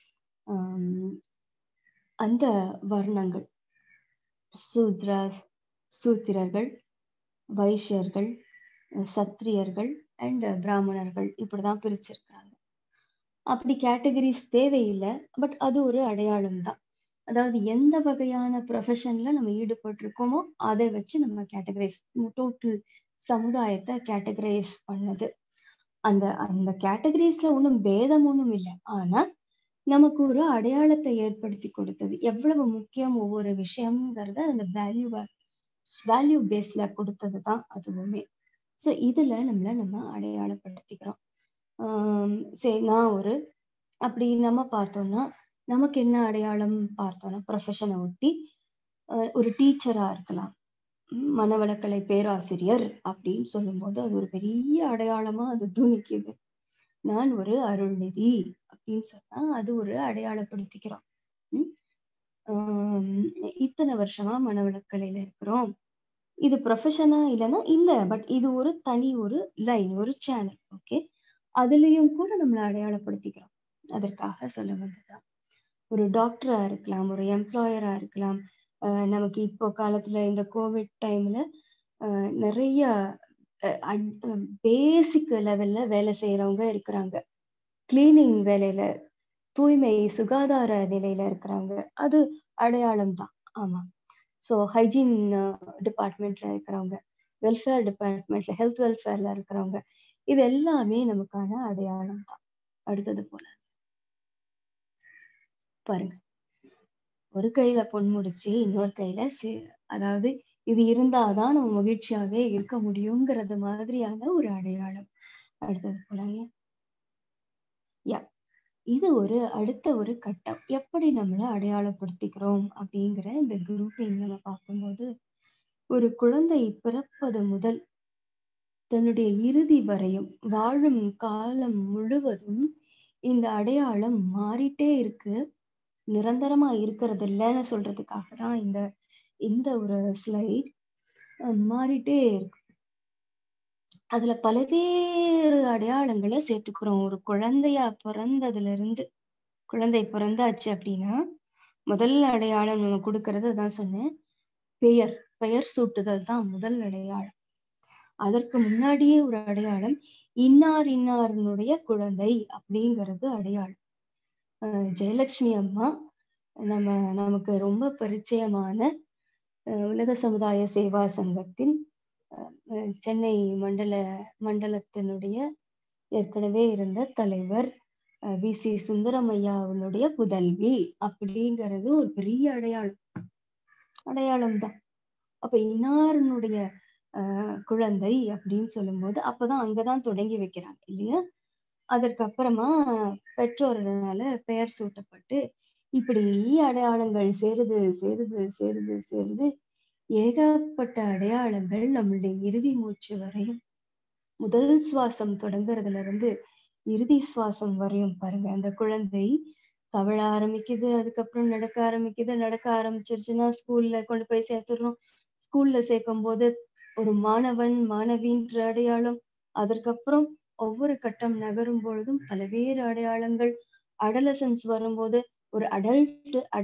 அந்த வர்ணங்கள் சூத்ரா சூத்திரர்கள் வைஷ்யர்கள் சத்திரியர்கள் அண்ட் பிராமணர்கள் இப்படிதான் பிரிச்சிருக்கிறாங்க அப்படி கேட்டகரிஸ் தேவையில்லை பட் அது ஒரு அடையாளம் தான் அதாவது எந்த வகையான ப்ரொஃபஷன்ல நம்ம ஈடுபட்டிருக்கோமோ அதை வச்சு நம்ம கேட்டகரைஸ் டோட்டல் சமுதாயத்தை கேட்டகரைஸ் பண்ணது அந்த அந்த கேட்டகரிஸ்ல ஒன்றும் பேதம் ஒன்றும் இல்லை ஆனா நமக்கு ஒரு அடையாளத்தை ஏற்படுத்தி கொடுத்தது எவ்வளவு முக்கியம் ஒவ்வொரு விஷயம்ங்கிறத அந்த வேல்யூ வேல்யூ பேஸ்ல கொடுத்தது தான் அதுவுமே ஸோ இதுல நம்மள நம்ம அடையாளப்படுத்திக்கிறோம் ஆஹ் சரி நான் ஒரு அப்படி நம்ம பார்த்தோம்னா நமக்கு என்ன அடையாளம் பார்த்தோம்னா ப்ரொஃபஷனை ஒட்டி ஒரு டீச்சரா இருக்கலாம் மனவளக்கலை பேராசிரியர் அப்படின்னு சொல்லும்போது அது ஒரு பெரிய அடையாளமா அது துணிக்குது நான் ஒரு அருள்நிதி அப்படின்னு சொன்னா அது ஒரு அடையாளப்படுத்திக்கிறோம் உம் இத்தனை வருஷமா மனவளக்கலையில இருக்கிறோம் இது ப்ரொஃபஷனா இல்லைன்னா இல்ல பட் இது ஒரு தனி ஒரு லைன் ஒரு சேனல் ஓகே அதுலயும் கூட நம்மளை அடையாளப்படுத்திக்கிறோம் அதற்காக சொல்ல வந்ததுதான் ஒரு டாக்டரா இருக்கலாம் ஒரு எம்ப்ளாயரா இருக்கலாம் நமக்கு இப்போ காலத்துல இந்த கோவிட் டைம்ல நிறைய பேசிக் லெவல்ல வேலை செய்யறவங்க இருக்கிறாங்க கிளீனிங் வேலையில தூய்மை சுகாதார நிலையில இருக்கிறாங்க அது அடையாளம் தான் ஆமா ஸோ ஹைஜீன் டிபார்ட்மெண்ட்ல இருக்கிறவங்க வெல்ஃபேர் டிபார்ட்மெண்ட்ல ஹெல்த் வெல்ஃபேர்ல இருக்கிறவங்க இது எல்லாமே நமக்கான அடையாளம் தான் அடுத்தது போல பாருங்க ஒரு கையில பொன் முடிச்சு இன்னொரு கையில அதாவது இது இருந்தாதான் நம்ம மகிழ்ச்சியாவே இருக்க முடியுங்கிறது மாதிரியான ஒரு அடையாளம் அடுத்தது போலாங்க யா இது ஒரு அடுத்த ஒரு கட்டம் எப்படி நம்மள அடையாளப்படுத்திக்கிறோம் அப்படிங்கிற இந்த குரூப்பிங் நம்ம பார்க்கும்போது ஒரு குழந்தை பிறப்பது முதல் தன்னுடைய இறுதி வரையும் வாழும் காலம் முழுவதும் இந்த அடையாளம் மாறிட்டே இருக்கு நிரந்தரமா இருக்கிறது இல்லைன்னு சொல்றதுக்காக தான் இந்த இந்த ஒரு ஸ்லைட் மாறிட்டே இருக்கு அதுல பல்வேறு அடையாளங்களை சேர்த்துக்கிறோம் ஒரு குழந்தையா பிறந்ததுல இருந்து குழந்தை பிறந்தாச்சு அப்படின்னா முதல் அடையாளம் நம்ம கொடுக்கறது தான் சொன்னேன் பெயர் பெயர் சூட்டுதல் தான் முதல் அடையாளம் அதற்கு முன்னாடியே ஒரு அடையாளம் இன்னார் இன்னாரினுடைய குழந்தை அப்படிங்கிறது அடையாளம் அஹ் ஜெயலட்சுமி அம்மா நம்ம நமக்கு ரொம்ப பரிச்சயமான அஹ் உலக சமுதாய சேவா சங்கத்தின் அஹ் சென்னை மண்டல மண்டலத்தினுடைய ஏற்கனவே இருந்த தலைவர் வி சி சுந்தரமையா அவனுடைய புதல்வி அப்படிங்கிறது ஒரு பெரிய அடையாளம் அடையாளம் தான் அப்ப இன்னாரனுடைய ஆஹ் குழந்தை அப்படின்னு சொல்லும்போது அப்பதான் அங்கதான் தொடங்கி வைக்கிறாங்க இல்லையா அதற்கு அப்புறமா பெற்றோர்களால பெயர் சூட்டப்பட்டு இப்படி அடையாளங்கள் சேருது சேருது சேருது சேருது ஏகப்பட்ட அடையாளங்கள் நம்மளுடைய இறுதி மூச்சு வரையும் முதல் சுவாசம் தொடங்குறதுல இருந்து இறுதி சுவாசம் வரையும் பாருங்க அந்த குழந்தை தவழ ஆரம்பிக்குது அதுக்கப்புறம் நடக்க ஆரம்பிக்குது நடக்க ஆரம்பிச்சிருச்சுன்னா ஸ்கூல்ல கொண்டு போய் சேர்த்துடணும் ஸ்கூல்ல சேர்க்கும் போது ஒரு மாணவன் மாணவின்ற அடையாளம் அதற்கப்புறம் ஒவ்வொரு கட்டம் நகரும் பொழுதும் பல்வேறு அடையாளங்கள் அடலசன்ஸ் வரும்போது ஒரு அடல்ட் அட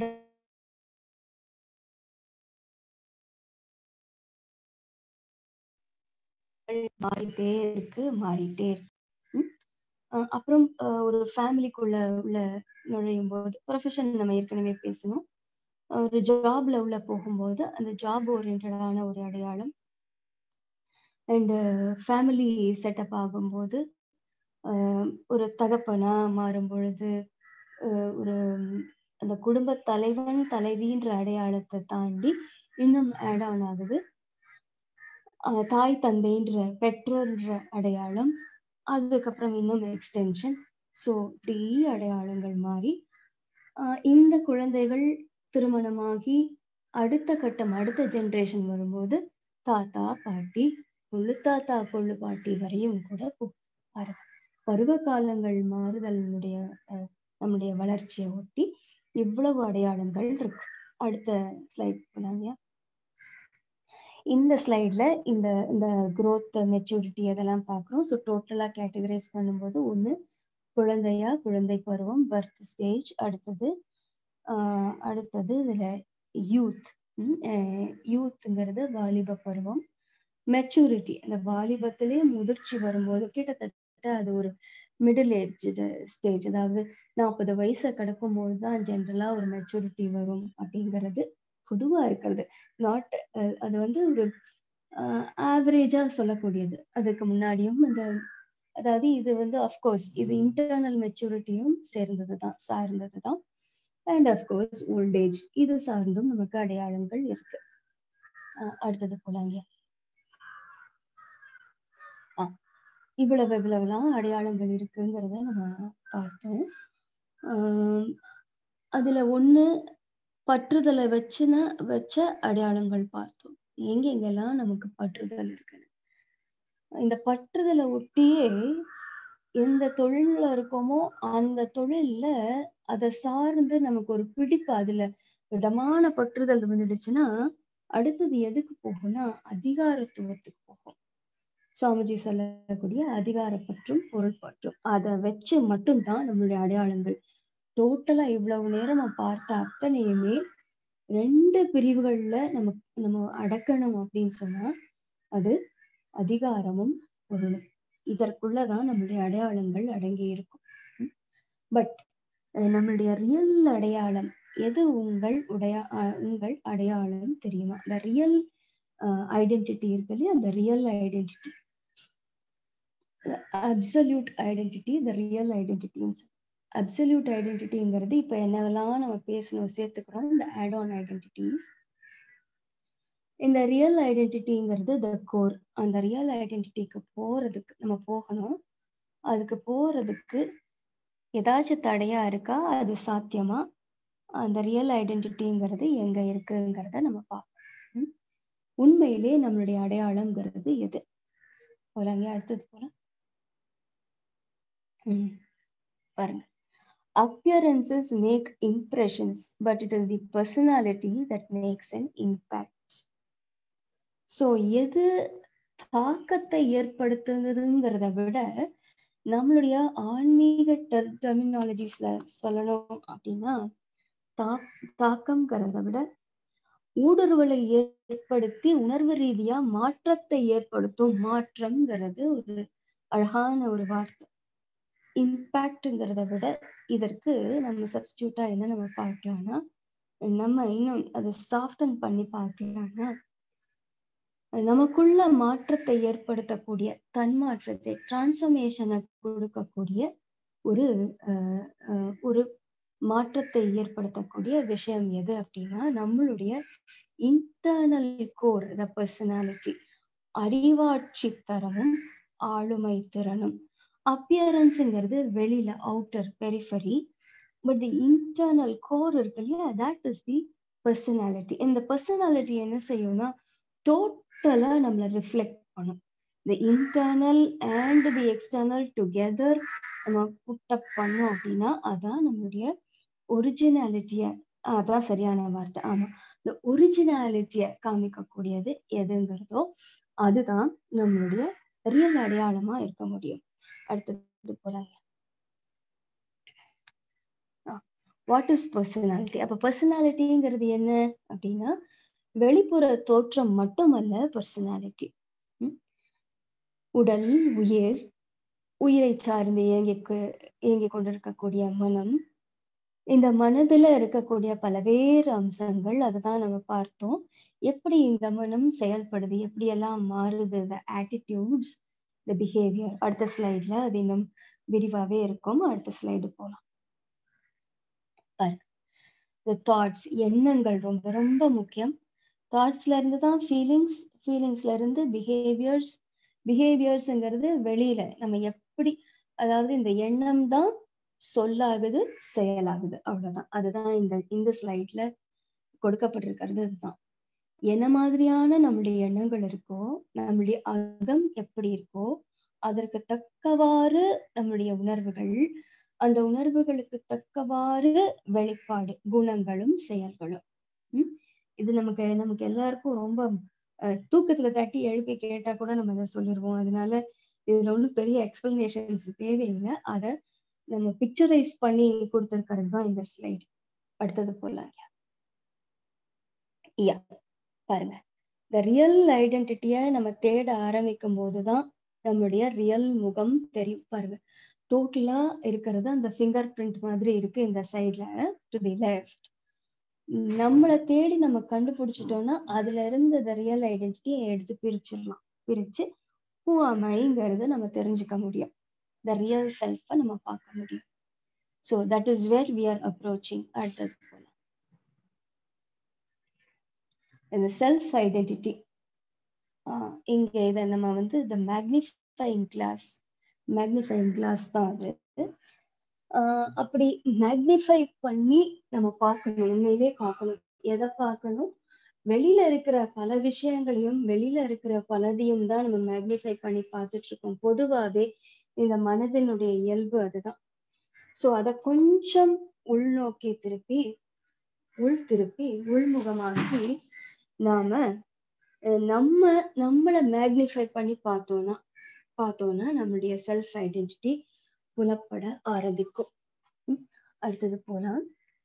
மாறிட்டே இருக்கு மாறிட்டே இருக்கு அப்புறம் ஒரு ஃபேமிலிக்குள்ள உள்ள நுழையும் போது ப்ரொஃபஷன் நம்ம ஏற்கனவே பேசணும் ஒரு ஜாப்ல உள்ள போகும்போது அந்த ஜாப் ஓரியன்டான ஒரு அடையாளம் அண்ட் ஃபேமிலி செட்டப் ஆகும்போது ஒரு தகப்பனா மாறும் பொழுது ஒரு அந்த குடும்ப தலைவன் தலைவின்ற அடையாளத்தை தாண்டி இன்னும் ஆட் ஆன் ஆகுது தாய் தந்தைன்ற பெற்றோர்ன்ற அடையாளம் அதுக்கப்புறம் இன்னும் எக்ஸ்டென்ஷன் ஸோ இப்படி அடையாளங்கள் மாறி இந்த குழந்தைகள் திருமணமாகி அடுத்த கட்டம் அடுத்த ஜென்ரேஷன் வரும்போது தாத்தா பாட்டி கொள்ளு தாத்தா கொள்ளு பாட்டி வரையும் கூட பாருங்க பருவ காலங்கள் மாறுதலுடைய நம்முடைய வளர்ச்சியை ஒட்டி இவ்வளவு அடையாளங்கள் இருக்கு அடுத்த ஸ்லைட் போலாங்க இந்த ஸ்லைட்ல இந்த இந்த குரோத் மெச்சூரிட்டி அதெல்லாம் பார்க்குறோம் ஸோ டோட்டலாக கேட்டகரைஸ் பண்ணும்போது ஒன்று குழந்தையா குழந்தை பருவம் பர்த் ஸ்டேஜ் அடுத்தது அடுத்தது இதில் யூத் யூத்துங்கிறது வாலிப பருவம் மெச்சூரிட்டி அந்த வாலிபத்திலே முதிர்ச்சி வரும்போது கிட்டத்தட்ட அது ஒரு மிடில் ஏஜ் ஸ்டேஜ் அதாவது நாற்பது வயசை கடக்கும்போது தான் ஜென்ரலா ஒரு மெச்சூரிட்டி வரும் அப்படிங்கிறது பொதுவா இருக்கிறது நாட் அது வந்து ஒரு ஆவரேஜா சொல்லக்கூடியது அதுக்கு முன்னாடியும் இந்த அதாவது இது வந்து அஃப்கோர்ஸ் இது இன்டர்னல் மெச்சூரிட்டியும் சேர்ந்தது தான் சார்ந்தது தான் அண்ட் அஃப்கோர்ஸ் ஓல்டேஜ் இது சார்ந்தும் நமக்கு அடையாளங்கள் இருக்கு அடுத்தது போலாங்க இவ்வளவு இவ்வளவுலாம் அடையாளங்கள் இருக்குங்கிறத நம்ம பார்த்தோம் அதுல ஒண்ணு பற்றுதலை வச்சுன வச்ச அடையாளங்கள் பார்த்தோம் எங்க எங்கெல்லாம் நமக்கு பற்றுதல் இருக்குன்னு இந்த பற்றுதலை ஒட்டியே எந்த தொழில்ல இருக்கோமோ அந்த தொழில்ல அதை சார்ந்து நமக்கு ஒரு பிடிப்பு அதுல இடமான பற்றுதல் வந்துடுச்சுன்னா அடுத்தது எதுக்கு போகும்னா அதிகாரத்துவத்துக்கு போகும் சுவாமிஜி சொல்லக்கூடிய அதிகார பற்றும் பொருள் பற்றும் அதை வச்சு மட்டும்தான் நம்மளுடைய அடையாளங்கள் டோட்டலா இவ்வளவு நேரம் பார்த்த அத்தனையுமே ரெண்டு பிரிவுகள்ல நம்ம நம்ம அடக்கணும் அப்படின்னு சொன்னா அது அதிகாரமும் பொருளும் இதற்குள்ளதான் நம்மளுடைய அடையாளங்கள் அடங்கி இருக்கும் பட் நம்மளுடைய ரியல் அடையாளம் எது உங்கள் உடைய உங்கள் அடையாளம் தெரியுமா இந்த ரியல் ஐடென்டிட்டி இருக்கு இல்லையா அந்த ரியல் ஐடென்டிட்டி அப்சல்யூட் ஐடென்டிட்டி இந்த ரியல் ஐடென்டிட்டின்னு அப்சல்யூட் ஐடென்டிட்டிங்கிறது இப்ப என்னவெல்லாம் நம்ம பேசணும் சேர்த்துக்கிறோம் இந்த ஆட் ஆன் ஐடென்டிட்டிஸ் இந்த ரியல் ஐடென்டிட்டிங்கிறது த கோர் அந்த ரியல் ஐடென்டிட்டிக்கு போறதுக்கு நம்ம போகணும் அதுக்கு போறதுக்கு ஏதாச்சும் தடையா இருக்கா அது சாத்தியமா அந்த ரியல் ஐடென்டிட்டிங்கிறது எங்க இருக்குங்கிறத நம்ம பார்ப்போம் உண்மையிலே நம்மளுடைய அடையாளம்ங்கிறது எது போலாங்க அடுத்தது போலாம் உம் பாருங்க appearances make impressions but it is the personality that makes an impact so எது தாக்கத்தை ஏற்படுத்துங்கிறத விட நம்மளுடைய ஆன்மீக டெர்மினாலஜிஸ்ல சொல்லணும் அப்படின்னா தா தாக்கம்ங்கிறத விட ஊடுருவலை ஏற்படுத்தி உணர்வு ரீதியா மாற்றத்தை ஏற்படுத்தும் மாற்றம்ங்கிறது ஒரு அழகான ஒரு வார்த்தை இம்பேக்ட்ங்கிறத விட இதற்கு நம்ம சப்ஸ்டியூட்டா என்ன நம்ம பார்க்கலாம்னா நம்ம இன்னும் அதை சாஃப்டன் பண்ணி பார்க்கலாம்னா நமக்குள்ள மாற்றத்தை ஏற்படுத்தக்கூடிய தன்மாற்றத்தை டிரான்ஸ்ஃபர்மேஷனை கொடுக்கக்கூடிய ஒரு ஒரு மாற்றத்தை ஏற்படுத்தக்கூடிய விஷயம் எது அப்படின்னா நம்மளுடைய இன்டர்னல் கோர் த பர்சனாலிட்டி அறிவாட்சி தரமும் ஆளுமை திறனும் அப்பியரன்ஸுங்கிறது வெளியில outer periphery but the internal core இருக்கு இல்லையா தட் இஸ் தி பர்சனாலிட்டி இந்த பர்சனாலிட்டி என்ன செய்யும்னா டோட்டலா நம்மளை ரிஃப்ளெக்ட் பண்ணும் the internal and the external together நம்ம புட்டப் பண்ணோம் அப்படின்னா அதான் நம்மளுடைய ஒரிஜினாலிட்டிய அதான் சரியான வார்த்தை ஆமா இந்த ஒரிஜினாலிட்டிய காமிக்கக்கூடியது எதுங்கிறதோ அதுதான் நம்மளுடைய ரியல் அடையாளமா இருக்க முடியும் அடுத்தது போலாங்க வாட் இஸ் பர்சனாலிட்டி அப்ப பர்சனாலிட்டிங்கிறது என்ன அப்படின்னா வெளிப்புற தோற்றம் மட்டுமல்ல பர்சனாலிட்டி உடல் உயிர் உயிரை சார்ந்து இயங்கி இயங்கி கொண்டிருக்கக்கூடிய மனம் இந்த மனதுல இருக்கக்கூடிய பல்வேறு அம்சங்கள் அதுதான் நம்ம பார்த்தோம் எப்படி இந்த மனம் செயல்படுது எப்படி எல்லாம் மாறுது த ஆட்டிடியூட்ஸ் த பிஹேவியர் அடுத்த ஸ்லைட்ல அது இன்னும் விரிவாவே இருக்கும் அடுத்த ஸ்லைடு போலாம் த தாட்ஸ் எண்ணங்கள் ரொம்ப ரொம்ப முக்கியம் தாட்ஸ்ல இருந்து தான் ஃபீலிங்ஸ் ஃபீலிங்ஸ்ல இருந்து பிஹேவியர்ஸ் பிஹேவியர்ஸ்ங்கிறது வெளியில நம்ம எப்படி அதாவது இந்த எண்ணம் தான் சொல்லாகுது செயலாகுது அவ்வளவுதான் அதுதான் இந்த இந்த ஸ்லைட்ல கொடுக்கப்பட்டிருக்கிறது அதுதான் என்ன மாதிரியான நம்மளுடைய எண்ணங்கள் இருக்கோ நம்மளுடைய அகம் எப்படி இருக்கோ அதற்கு தக்கவாறு நம்மளுடைய உணர்வுகள் அந்த உணர்வுகளுக்கு தக்கவாறு வெளிப்பாடு குணங்களும் செயல்களும் உம் இது நமக்கு நமக்கு எல்லாருக்கும் ரொம்ப தூக்கத்துல தட்டி எழுப்பி கேட்டா கூட நம்ம இதை சொல்லிடுவோம் அதனால இதுல ஒன்றும் பெரிய எக்ஸ்பிளனேஷன்ஸ் தேவையில்லை அதை நம்ம பிக்சரைஸ் பண்ணி கொடுத்துருக்கிறது தான் இந்த ஸ்லைடு அடுத்தது போலாங்க யா பாருங்க இந்த ரியல் ஐடென்டிட்டிய நம்ம தேட ஆரம்பிக்கும் போதுதான் நம்மளுடைய ரியல் முகம் தெரியும் பாருங்க டோட்டலா இருக்கிறது அந்த ஃபிங்கர் பிரிண்ட் மாதிரி இருக்கு இந்த சைட்ல டு தி லெஃப்ட் நம்மளை தேடி நம்ம கண்டுபிடிச்சிட்டோம்னா அதுல இருந்து அந்த ரியல் ஐடென்டிட்டியை எடுத்து பிரிச்சிடலாம் பிரிச்சு ஹூ அமைங்கிறத நம்ம தெரிஞ்சுக்க முடியும் த ரியல் செல்ஃபை நம்ம பார்க்க முடியும் so that is where we are approaching அடுத்தது போல இந்த செல்ஃப் ஐடென்டிட்டி இங்க இதை நம்ம வந்து இந்த மேக்னிஃபைங் கிளாஸ் மேக்னிஃபைங் கிளாஸ் தான் அது அப்படி மேக்னிஃபை பண்ணி நம்ம பார்க்கணும் உண்மையிலே பார்க்கணும் எதை பார்க்கணும் வெளியில இருக்கிற பல விஷயங்களையும் வெளியில இருக்கிற பலதையும் தான் நம்ம மேக்னிஃபை பண்ணி பார்த்துட்டு இருக்கோம் பொதுவாவே இந்த மனதினுடைய இயல்பு அதுதான் சோ அத கொஞ்சம் உள்நோக்கி திருப்பி உள் திருப்பி உள்முகமாக்கி நாம நம்ம நம்மள மேக்னிஃபை பண்ணி பார்த்தோம்னா பார்த்தோம்னா நம்மளுடைய செல்ஃப் ஐடென்டிட்டி புலப்பட ஆரம்பிக்கும் அடுத்தது போலாம்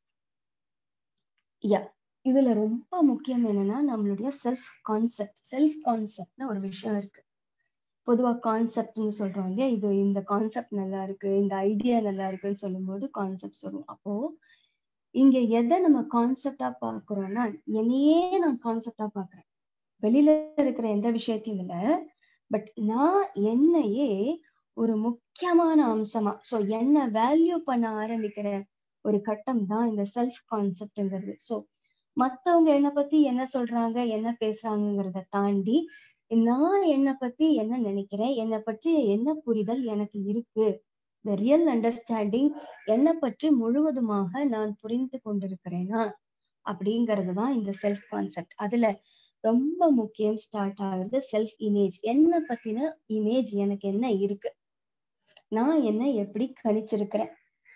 யா இதுல ரொம்ப முக்கியம் என்னன்னா நம்மளுடைய செல்ஃப் கான்செப்ட் செல்ஃப் கான்செப்ட்னு ஒரு விஷயம் இருக்கு பொதுவா கான்செப்ட்னு சொல்றோம் இல்லையா இது இந்த கான்செப்ட் நல்லா இருக்கு இந்த ஐடியா நல்லா இருக்குன்னு சொல்லும்போது கான்செப்ட் சொல்லுவோம் அப்போ இங்க எதை நம்ம கான்செப்டா பாக்குறோம்னா என்னையே நான் கான்செப்டா பாக்குறேன் வெளியில இருக்கிற எந்த விஷயத்தையும் இல்ல பட் நான் என்னையே ஒரு முக்கியமான அம்சமா சோ என்ன வேல்யூ பண்ண ஆரம்பிக்கிற ஒரு கட்டம் தான் இந்த செல்ஃப் கான்செப்ட்ங்கிறது சோ மத்தவங்க என்ன பத்தி என்ன சொல்றாங்க என்ன பேசுறாங்கிறத தாண்டி நான் என்னை பத்தி என்ன நினைக்கிறேன் என்னை பற்றி என்ன புரிதல் எனக்கு இருக்கு த ரியல் அண்டர்ஸ்டாண்டிங் என்னை பற்றி முழுவதுமாக நான் புரிந்து கொண்டிருக்கிறேனா அப்படிங்கிறது தான் இந்த செல்ஃப் கான்செப்ட் அதுல ரொம்ப முக்கியம் ஸ்டார்ட் ஆகுறது செல்ஃப் இமேஜ் என்ன பத்தின இமேஜ் எனக்கு என்ன இருக்கு நான் என்ன எப்படி கணிச்சிருக்கிறேன்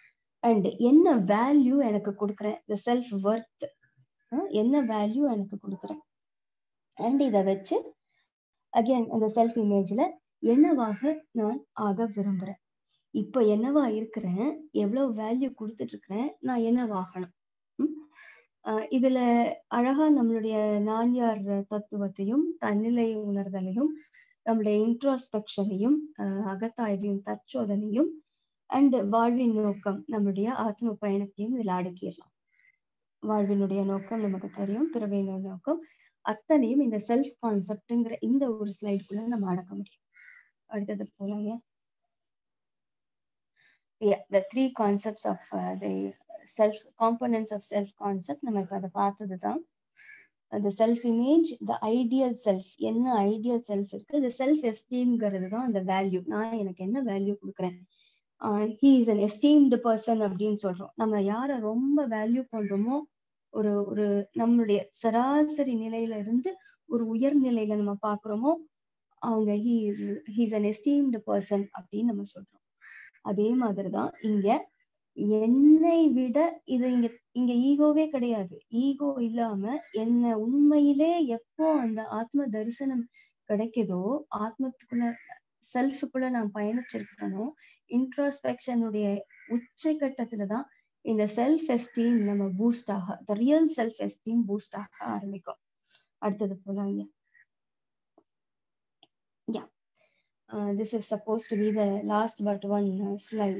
அண்ட் என்ன வேல்யூ எனக்கு கொடுக்குறேன் இந்த செல்ஃப் ஒர்த் என்ன வேல்யூ எனக்கு கொடுக்குறேன் அண்ட் இதை வச்சு அகைன் அந்த செல்ஃப் இமேஜ்ல என்னவாக நான் ஆக விரும்புறேன் இப்போ என்னவா இருக்கிறேன் எவ்வளவு வேல்யூ கொடுத்துட்டு இருக்கிறேன் நான் என்னவாகணும் இதுல அழகா நம்மளுடைய நான்யார் தத்துவத்தையும் தன்னிலை உணர்தலையும் நம்மளுடைய இன்ட்ரோஸ்பெக்ஷனையும் அகத்தாய்வையும் தற்சோதனையும் அண்ட் வாழ்வின் நோக்கம் நம்மளுடைய ஆத்ம பயணத்தையும் இதுல அடக்கிடலாம் வாழ்வினுடைய நோக்கம் நமக்கு தெரியும் பிறவையினுடைய நோக்கம் அத்தனையும் இந்த செல்ஃப் கான்செப்ட்ங்கிற இந்த ஒரு ஸ்லைடுக்குள்ள நம்ம அடக்க முடியும் அடுத்தது போலாங்க yeah the three concepts of uh, the self components of self concept நம்ம இப்ப அதை பார்த்ததுதான் அந்த self image the ideal self என்ன ஐடியல் செல்ஃப் இருக்கு இந்த செல்ஃப் எஸ்டீம்ங்கிறது தான் அந்த வேல்யூ நான் எனக்கு என்ன வேல்யூ கொடுக்குறேன் he is an esteemed person அப்படின்னு சொல்றோம் நம்ம யாரை ரொம்ப வேல்யூ பண்றோமோ ஒரு ஒரு நம்மளுடைய சராசரி நிலையில இருந்து ஒரு உயர்நிலையில நம்ம பாக்குறோமோ அவங்க he is he's an esteemed person அப்படின்னு நம்ம சொல்றோம் அதே மாதிரிதான் இங்க என்னை விட இது இங்க இங்க ஈகோவே கிடையாது ஈகோ இல்லாம என்ன உண்மையிலே எப்போ அந்த ஆத்ம தரிசனம் கிடைக்குதோ ஆத்மத்துக்குள்ள செல்ஃபுக்குள்ள நான் பயணிச்சிருக்கிறனோ இன்ட்ரோஸ்பெக்ஷனுடைய உச்சகட்டத்துலதான் இந்த செல்ஃப் எஸ்டீம் நம்ம பூஸ்ட் ஆக the real self esteem boost ஆக ஆரம்பிக்கும் அடுத்தது போலாங்க yeah this is suppose to be the last but one slide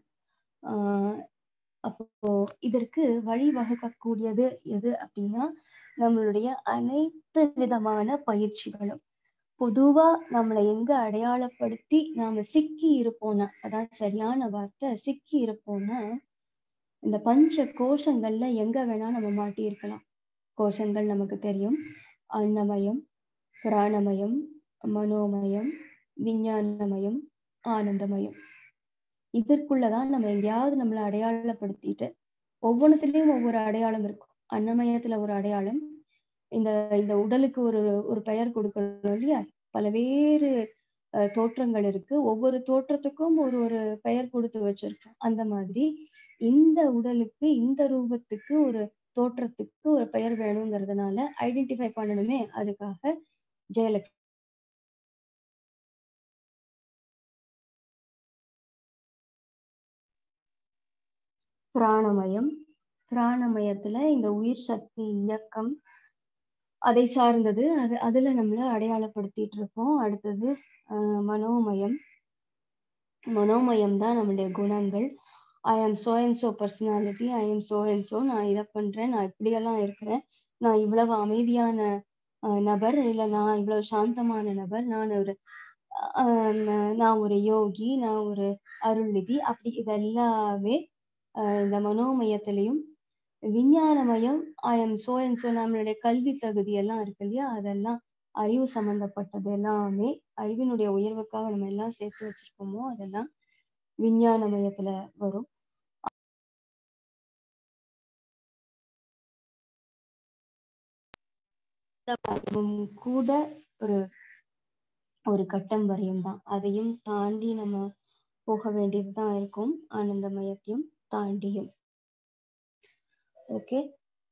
அப்போ இதற்கு வழிவகுக்கக்கூடியது எது அப்படின்னா நம்மளுடைய அனைத்து விதமான பயிற்சிகளும் பொதுவா நம்மளை எங்க அடையாளப்படுத்தி நாம சிக்கி இருப்போம்னா அதான் சரியான வார்த்தை சிக்கி இருப்போம்னா இந்த பஞ்ச கோஷங்கள்ல எங்க வேணா நம்ம மாட்டி இருக்கலாம் கோஷங்கள் நமக்கு தெரியும் அன்னமயம் பிராணமயம் மனோமயம் விஞ்ஞானமயம் ஆனந்தமயம் இதற்குள்ளதான் நம்ம எங்கேயாவது நம்மளை அடையாளப்படுத்திட்டு ஒவ்வொன்றுத்துலயும் ஒவ்வொரு அடையாளம் இருக்கும் அன்னமயத்துல ஒரு அடையாளம் இந்த இந்த உடலுக்கு ஒரு ஒரு பெயர் கொடுக்கணும் இல்லையா பலவேறு தோற்றங்கள் இருக்கு ஒவ்வொரு தோற்றத்துக்கும் ஒரு ஒரு பெயர் கொடுத்து வச்சிருக்கோம் அந்த மாதிரி இந்த உடலுக்கு இந்த ரூபத்துக்கு ஒரு தோற்றத்துக்கு ஒரு பெயர் வேணுங்கிறதுனால ஐடென்டிஃபை பண்ணணுமே அதுக்காக ஜெயலலிதா பிராணமயம் பிராணமயத்துல இந்த உயிர் சக்தி இயக்கம் அதை சார்ந்தது அது அதுல நம்மள அடையாளப்படுத்திட்டு இருக்கோம் அடுத்தது ஆஹ் மனோமயம் மனோமயம் தான் நம்மளுடைய குணங்கள் I am so and so personality I am so and so நான் இதை பண்றேன் நான் இப்படியெல்லாம் இருக்கிறேன் நான் இவ்வளவு அமைதியான நபர் இல்ல நான் இவ்வளவு சாந்தமான நபர் நான் ஒரு நான் ஒரு யோகி நான் ஒரு அருள்நிதி அப்படி இதெல்லாமே இந்த மனோமயத்திலையும் விஞ்ஞானமயம் I am so and so நம்மளுடைய கல்வி தகுதி எல்லாம் இருக்கு இல்லையா அதெல்லாம் அறிவு சம்பந்தப்பட்டது எல்லாமே அறிவினுடைய உயர்வுக்காக நம்ம எல்லாம் சேர்த்து வச்சிருக்கோமோ அதெல்லாம் விஞ்ஞானமயத்துல வரும் கூட ஒரு ஒரு கட்டம் வரையும் தான் அதையும் தாண்டி நம்ம போக வேண்டியதுதான் இருக்கும் ஆனந்தமயத்தையும் தாண்டியும் ஓகே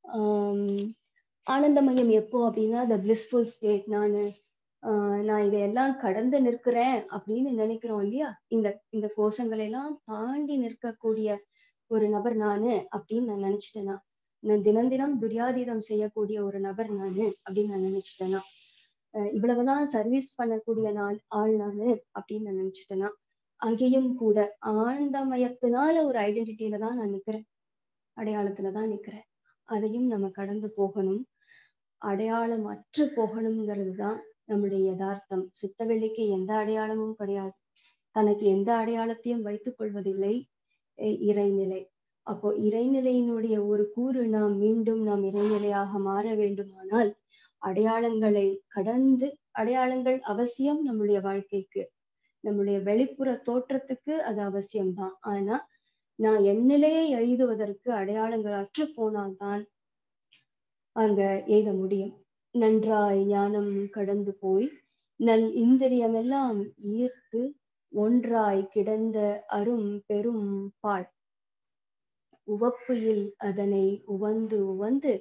ஆனந்தமயம் எப்போ அப்படின்னா த பிளிஸ்ஃபுல் ஸ்டேட் நான் நான் இதையெல்லாம் கடந்து நிற்கிறேன் அப்படின்னு நினைக்கிறோம் இல்லையா இந்த இந்த கோஷங்களை எல்லாம் தாண்டி நிற்கக்கூடிய ஒரு நபர் நானு அப்படின்னு நான் நினைச்சிட்டேனா நான் தினம் தினம் துரியாதீதம் செய்யக்கூடிய ஒரு நபர் நானு அப்படின்னு நான் நினைச்சிட்டேனா இவ்வளவுதான் சர்வீஸ் பண்ணக்கூடிய நான் ஆள் நானு அப்படின்னு நான் நினைச்சிட்டேனா அங்கேயும் கூட ஆனந்தமயத்தினால ஒரு ஐடென்டிட்டியில தான் நான் நிக்கிறேன் அடையாளத்துல தான் நிக்கிறேன் அதையும் நம்ம கடந்து போகணும் அடையாளம் அற்று போகணுங்கிறது தான் நம்முடைய யதார்த்தம் சுத்தவெளிக்கு எந்த அடையாளமும் கிடையாது தனக்கு எந்த அடையாளத்தையும் வைத்துக் கொள்வதில்லை இறைநிலை அப்போ இறைநிலையினுடைய ஒரு கூறு நாம் மீண்டும் நாம் இறைநிலையாக மாற வேண்டுமானால் அடையாளங்களை கடந்து அடையாளங்கள் அவசியம் நம்முடைய வாழ்க்கைக்கு நம்முடைய வெளிப்புற தோற்றத்துக்கு அது அவசியம்தான் ஆனா நான் எண்ணிலையை எழுதுவதற்கு அடையாளங்கள் அற்று போனால்தான் அங்க எழுத முடியும் நன்றாய் ஞானம் கடந்து போய் நல் இந்திரியமெல்லாம் ஈர்த்து ஒன்றாய் கிடந்த அரும் பெரும் பாழ் உவப்புயில் அதனை உவந்து உவந்து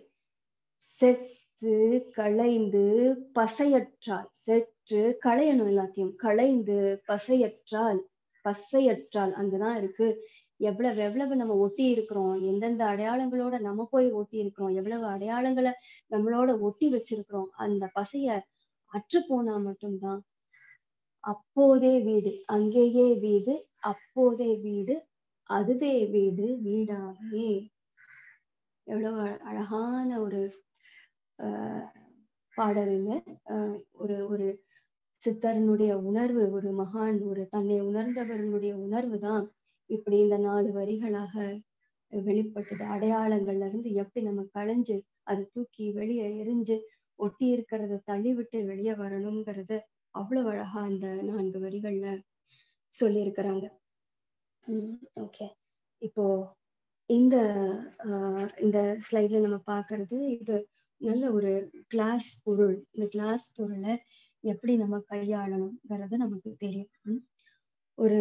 செற்று களைந்து பசையற்றால் செற்று களையணும் எல்லாத்தையும் களைந்து பசையற்றால் பசையற்றால் அங்கதான் இருக்கு எவ்வளவு எவ்வளவு நம்ம ஒட்டி இருக்கிறோம் எந்தெந்த அடையாளங்களோட நம்ம போய் ஒட்டி இருக்கிறோம் எவ்வளவு அடையாளங்களை நம்மளோட ஒட்டி வச்சிருக்கிறோம் அந்த பசைய அற்று போனா மட்டும்தான் அப்போதே வீடு அங்கேயே வீடு அப்போதே வீடு அதுவே வீடு வீடாவே எவ்வளவு அழ- அழகான ஒரு ஆஹ் பாடல் இல்ல ஆஹ் ஒரு ஒரு சித்தரனுடைய உணர்வு ஒரு மகான் ஒரு தன்னை உணர்ந்தவர்களுடைய உணர்வு தான் இப்படி இந்த நாலு வரிகளாக வெளிப்பட்டது அடையாளங்கள்ல இருந்து எப்படி நம்ம களைஞ்சு அதை தூக்கி வெளியே எரிஞ்சு ஒட்டி இருக்கிறத தள்ளி விட்டு வெளியே வரணுங்கிறத அவ்வளவு அழகா அந்த நான்கு வரிகள்ல சொல்லியிருக்கிறாங்க உம் ஓகே இப்போ இந்த ஆஹ் இந்த ஸ்லைட்ல நம்ம பார்க்கிறது இது நல்ல ஒரு கிளாஸ் பொருள் இந்த கிளாஸ் பொருளை எப்படி நம்ம கையாளணுங்கிறது நமக்கு தெரியும் உம் ஒரு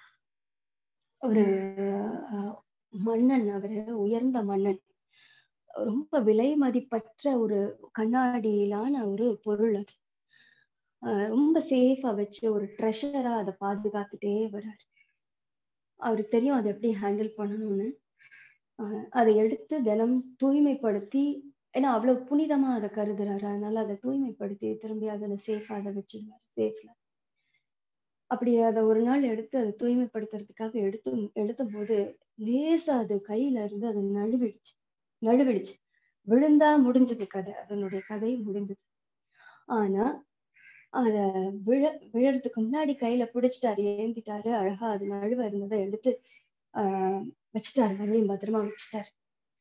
ஒரு ஆஹ் மன்னன் அவரு உயர்ந்த மன்னன் ரொம்ப விலை மதிப்பற்ற ஒரு கண்ணாடியிலான ஒரு பொருள் அது ஆஹ் ரொம்ப சேஃபா வச்சு ஒரு ட்ரெஷரா அதை பாதுகாத்துட்டே வர்றாரு அவருக்கு தெரியும் அதை எப்படி ஹேண்டில் பண்ணணும்னு ஆஹ் அதை எடுத்து தினம் தூய்மைப்படுத்தி ஏன்னா அவ்வளவு புனிதமா அதை கருதுறாரு அதனால அதை தூய்மைப்படுத்தி திரும்பி அதுல சேஃபா அதை வச்சிருவாரு சேஃப்ல அப்படி அதை ஒரு நாள் எடுத்து அதை தூய்மைப்படுத்துறதுக்காக எடுத்து எடுத்த போது லேசா அது கையில இருந்து அது நழுவிடுச்சு நழுவிடுச்சு விழுந்தா முடிஞ்சது கதை அதனுடைய கதை முடிந்தது ஆனா அத விழ விழறதுக்கு முன்னாடி கையில பிடிச்சிட்டாரு ஏந்திட்டாரு அழகா அது நழுவ இருந்ததை எடுத்து ஆஹ் வச்சுட்டாரு மறுபடியும் பத்திரமா வச்சுட்டாரு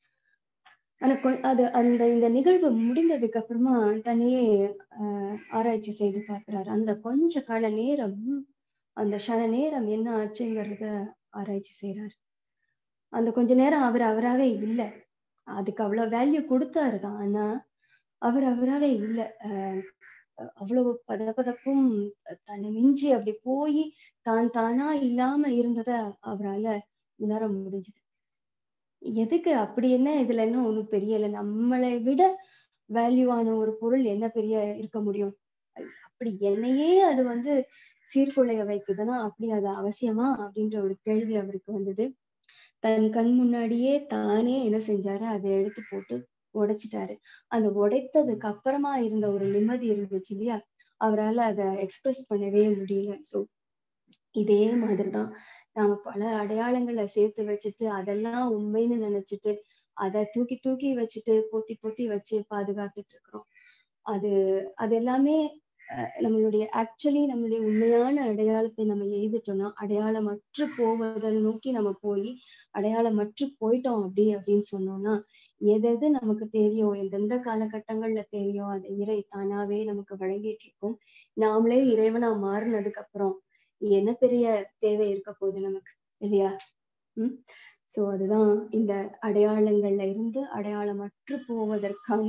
ஆனா கொ- அது அந்த இந்த நிகழ்வு முடிந்ததுக்கு அப்புறமா தன்னையே ஆஹ் ஆராய்ச்சி செய்து பார்க்கிறாரு அந்த கொஞ்ச கால நேரம் அந்த க்ஷண நேரம் என்ன ஆச்சுங்கிறத ஆராய்ச்சி செய்யறாரு அந்த கொஞ்ச நேரம் அவர் அவராவே இல்லை அதுக்கு அவ்வளவு வேல்யூ கொடுத்தாரு தான் ஆனா அவர் அவராவே இல்லை ஆஹ் அவ்வளவு பதபதப்பும் தன்னை மிஞ்சி அப்படி போய் தான் தானா இல்லாம இருந்தத அவரால உணர முடிஞ்சது எதுக்கு அப்படி என்ன இதுல என்ன ஒண்ணும் பெரியல நம்மளை விட வேல்யூவான ஒரு பொருள் என்ன பெரிய இருக்க முடியும் அப்படி என்னையே அது வந்து சீர்குலைய வைக்குதுன்னா அப்படி அது அவசியமா அப்படின்ற ஒரு கேள்வி அவருக்கு வந்தது தன் கண் முன்னாடியே தானே என்ன செஞ்சாரு அதை எடுத்து போட்டு உடைச்சிட்டாரு அந்த உடைத்ததுக்கு அப்புறமா இருந்த ஒரு நிம்மதி இருந்துச்சு இல்லையா அவரால அதை எக்ஸ்பிரஸ் பண்ணவே முடியல சோ இதே மாதிரிதான் நாம பல அடையாளங்களை சேர்த்து வச்சுட்டு அதெல்லாம் உண்மைன்னு நினைச்சிட்டு அதை தூக்கி தூக்கி வச்சுட்டு பொத்தி பொத்தி வச்சு பாதுகாத்துட்டு இருக்கிறோம் அது அது எல்லாமே அஹ், நம்மளுடைய ஆக்சுவலி நம்மளுடைய உண்மையான அடையாளத்தை நம்ம எழுதிட்டோம்னா அடையாளமற்று போவதை நோக்கி நம்ம போய் அடையாளமற்று போயிட்டோம் அப்படி அப்படின்னு சொன்னோம்னா எது எது நமக்கு தேவையோ எந்தெந்த காலகட்டங்கள்ல தேவையோ அதை இறை தானாவே நமக்கு வழங்கிட்டு இருக்கும் நாமளே இறைவனா மாறினதுக்கு அப்புறம் என்ன பெரிய தேவை இருக்க போகுது நமக்கு இல்லையா உம் சோ அதுதான் இந்த அடையாளங்கள்ல இருந்து அடையாளமற்று போவதற்கான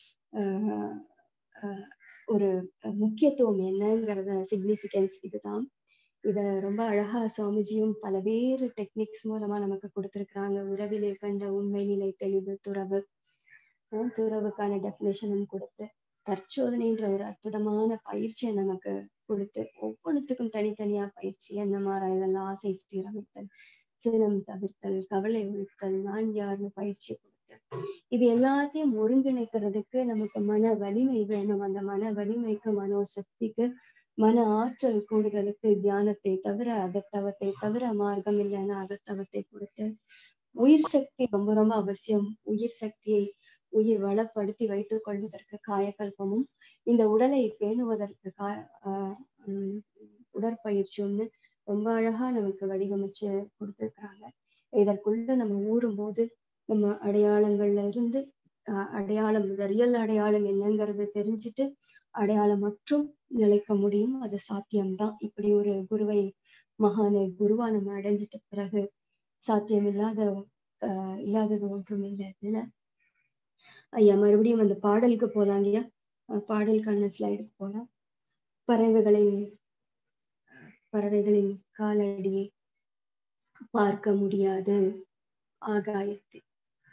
ஆஹ் ஆஹ் ஒரு முக்கியத்துவம் என்னங்கிறத சிக்னிபிகன்ஸ் இதுதான் இத ரொம்ப அழகா சுவாமிஜியும் பலவேறு டெக்னிக்ஸ் மூலமா நமக்கு கொடுத்திருக்கிறாங்க உறவிலே கண்ட உண்மை நிலை தெளிவு துறவு ஆஹ் துறவுக்கான டெபினேஷனும் கொடுத்து தற்சோதனைன்ற ஒரு அற்புதமான பயிற்சியை நமக்கு கொடுத்து ஒவ்வொன்றுத்துக்கும் தனித்தனியா பயிற்சி என்ன மாதிரி இதெல்லாம் ஆசை சீரமைத்தல் சினம் தவிர்த்தல் கவலை ஒழித்தல் நான் யாருன்னு பயிற்சி கொடுத்து இது எல்லாத்தையும் ஒருங்கிணைக்கிறதுக்கு நமக்கு மன வலிமை வேணும் அந்த மன வலிமைக்கு மனோசக்திக்கு மன ஆற்றல் கூடுதலுக்கு தியானத்தை தவிர அகத்தவத்தை தவிர மார்க்கம் இல்லைன்னா அகத்தவத்தை கொடுத்து உயிர் சக்தி ரொம்ப ரொம்ப அவசியம் உயிர் சக்தியை உயிர் வளப்படுத்தி வைத்துக் கொள்வதற்கு காயக்கல்பமும் இந்த உடலை பேணுவதற்கு கா ஆஹ் உம் உடற்பயிற்சியும்னு ரொம்ப அழகா நமக்கு வடிவமைச்சு கொடுத்திருக்கிறாங்க இதற்குள்ள நம்ம ஊறும் போது நம்ம அடையாளங்கள்ல இருந்து அஹ் அடையாளம் இந்த ரியல் அடையாளம் என்னங்கிறத தெரிஞ்சுட்டு அடையாளம் மற்றும் நிலைக்க முடியும் அது சாத்தியம்தான் இப்படி ஒரு குருவை மகானை குருவா நம்ம அடைஞ்சிட்ட பிறகு சாத்தியம் இல்லாத ஆஹ் இல்லாதது ஒன்றும் இல்லை இல்ல ஐயா மறுபடியும் அந்த பாடலுக்கு போலாம் ஐயா அஹ் பாடலுக்கான ஸ்லைடுக்கு போலாம் பறவைகளின் பறவைகளின் காலடியை பார்க்க முடியாது ஆகாயத்தில்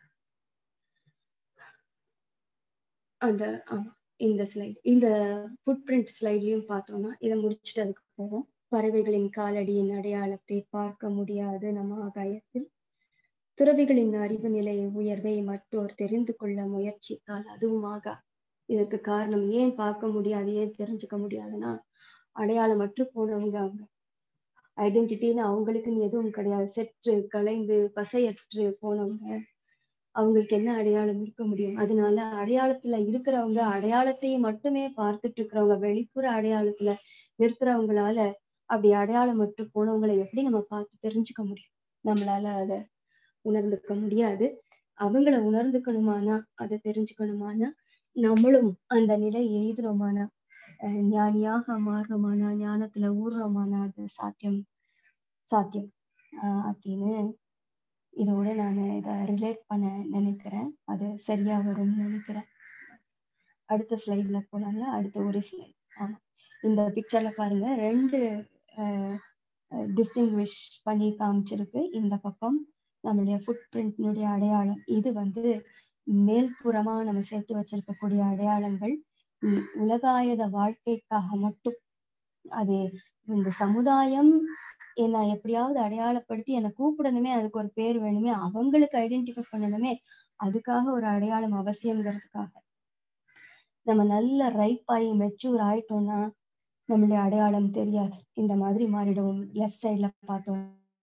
அந்த ஆமா இந்த ஸ்லைட் இந்த ஃபுட் பிரிண்ட் ஸ்லைட்லயும் பார்த்தோம்னா இதை முடிச்சுட்டு அதுக்கு போவோம் பறவைகளின் காலடியின் அடையாளத்தை பார்க்க முடியாது நம்ம ஆகாயத்தில் துறவிகளின் அறிவு நிலை உயர்வை மற்றோர் தெரிந்து கொள்ள முயற்சித்தால் அதுவும் ஆகா இதற்கு காரணம் ஏன் பார்க்க முடியாது ஏன் தெரிஞ்சுக்க முடியாதுன்னா அடையாளமற்று போனவங்க அவங்க ஐடென்டிட்டின்னு அவங்களுக்குன்னு எதுவும் கிடையாது செற்று கலைந்து பசையற்று போனவங்க அவங்களுக்கு என்ன அடையாளம் இருக்க முடியும் அதனால அடையாளத்துல இருக்கிறவங்க அடையாளத்தை மட்டுமே பார்த்துட்டு இருக்கிறவங்க வெளிப்புற அடையாளத்துல இருக்கிறவங்களால அப்படி அடையாளமற்று போனவங்களை எப்படி நம்ம பார்த்து தெரிஞ்சுக்க முடியும் நம்மளால அதை உணர்ந்துக்க முடியாது அவங்கள உணர்ந்துக்கணுமானா அதை தெரிஞ்சுக்கணுமானா நம்மளும் அந்த நிலை எய்துறோமானா அஹ் ஞானியாக மாறுறோமானா ஞானத்துல ஊறுறோமானா அது சாத்தியம் சாத்தியம் ஆஹ் அப்படின்னு இதோட நான் இதை ரிலேட் பண்ண நினைக்கிறேன் அது சரியா வரும்னு நினைக்கிறேன் அடுத்த ஸ்லைட்ல போனாங்க அடுத்த ஒரு ஸ்லைட் ஆமா இந்த பிக்சர்ல பாருங்க ரெண்டு டிஸ்டிங்விஷ் பண்ணி காமிச்சிருக்கு இந்த பக்கம் நம்மளுடைய ஃபுட் பிரிண்ட்னுடைய அடையாளம் இது வந்து மேல்புறமா நம்ம சேர்த்து வச்சிருக்கக்கூடிய அடையாளங்கள் உம் உலகாயத வாழ்க்கைக்காக மட்டும் அது இந்த சமுதாயம் என்னை எப்படியாவது அடையாளப்படுத்தி என்னை கூப்பிடணுமே அதுக்கு ஒரு பேர் வேணுமே அவங்களுக்கு ஐடென்டிஃபை பண்ணணுமே அதுக்காக ஒரு அடையாளம் அவசியங்கிறதுக்காக நம்ம நல்ல ரைப் ஆகி மெச்சூர் ஆயிட்டோம்னா நம்மளுடைய அடையாளம் தெரியாது இந்த மாதிரி மாறிடுவோம் லெஃப்ட் சைட்ல பார்த்தோம்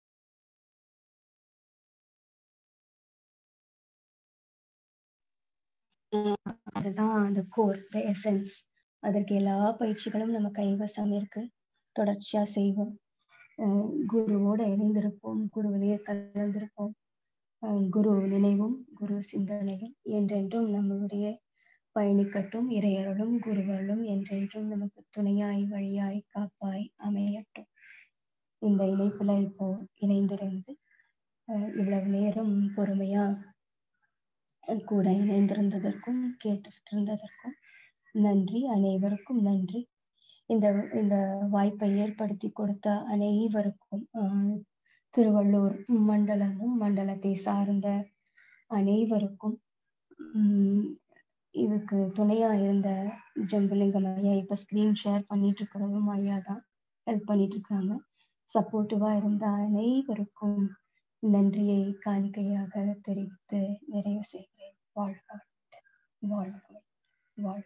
அதுதான் அந்த கோர் த எசன்ஸ் அதற்கு எல்லா பயிற்சிகளும் நம்ம கைவசம் இருக்கு தொடர்ச்சியா செய்வோம் அஹ் குருவோட இணைந்திருப்போம் குருவிலேயே கலந்திருப்போம் அஹ் குரு நினைவும் குரு சிந்தனையும் என்றென்றும் நம்மளுடைய பயணிக்கட்டும் இறையருளும் குருவருளும் என்றென்றும் நமக்கு துணையாய் வழியாய் காப்பாய் அமையட்டும் இந்த இணைப்புல இப்போ இணைந்திருந்து அஹ் இவ்வளவு நேரம் பொறுமையா கூட இணைந்திருந்ததற்கும் கேட்டுட்டு இருந்ததற்கும் நன்றி அனைவருக்கும் நன்றி இந்த இந்த வாய்ப்பை ஏற்படுத்தி கொடுத்த அனைவருக்கும் ஆஹ் திருவள்ளூர் மண்டலமும் மண்டலத்தை சார்ந்த அனைவருக்கும் உம் இதுக்கு துணையா இருந்த ஜம்புலிங்கம் ஐயா இப்ப ஸ்கிரீன் ஷேர் பண்ணிட்டு இருக்கிறதும் ஐயா தான் ஹெல்ப் பண்ணிட்டு இருக்காங்க சப்போர்ட்டிவா இருந்த அனைவருக்கும் நன்றியை காணிக்கையாக தெரிவித்து நிறைவு செய்கிறேன் வாழ்க வாழ்க வாழ்க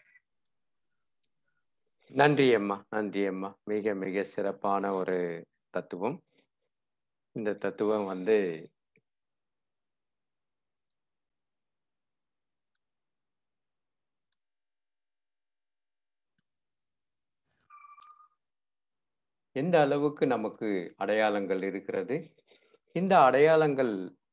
நன்றி அம்மா நன்றி அம்மா மிக மிக சிறப்பான ஒரு தத்துவம் இந்த தத்துவம் வந்து எந்த அளவுக்கு நமக்கு அடையாளங்கள் இருக்கிறது இந்த அடையாளங்கள்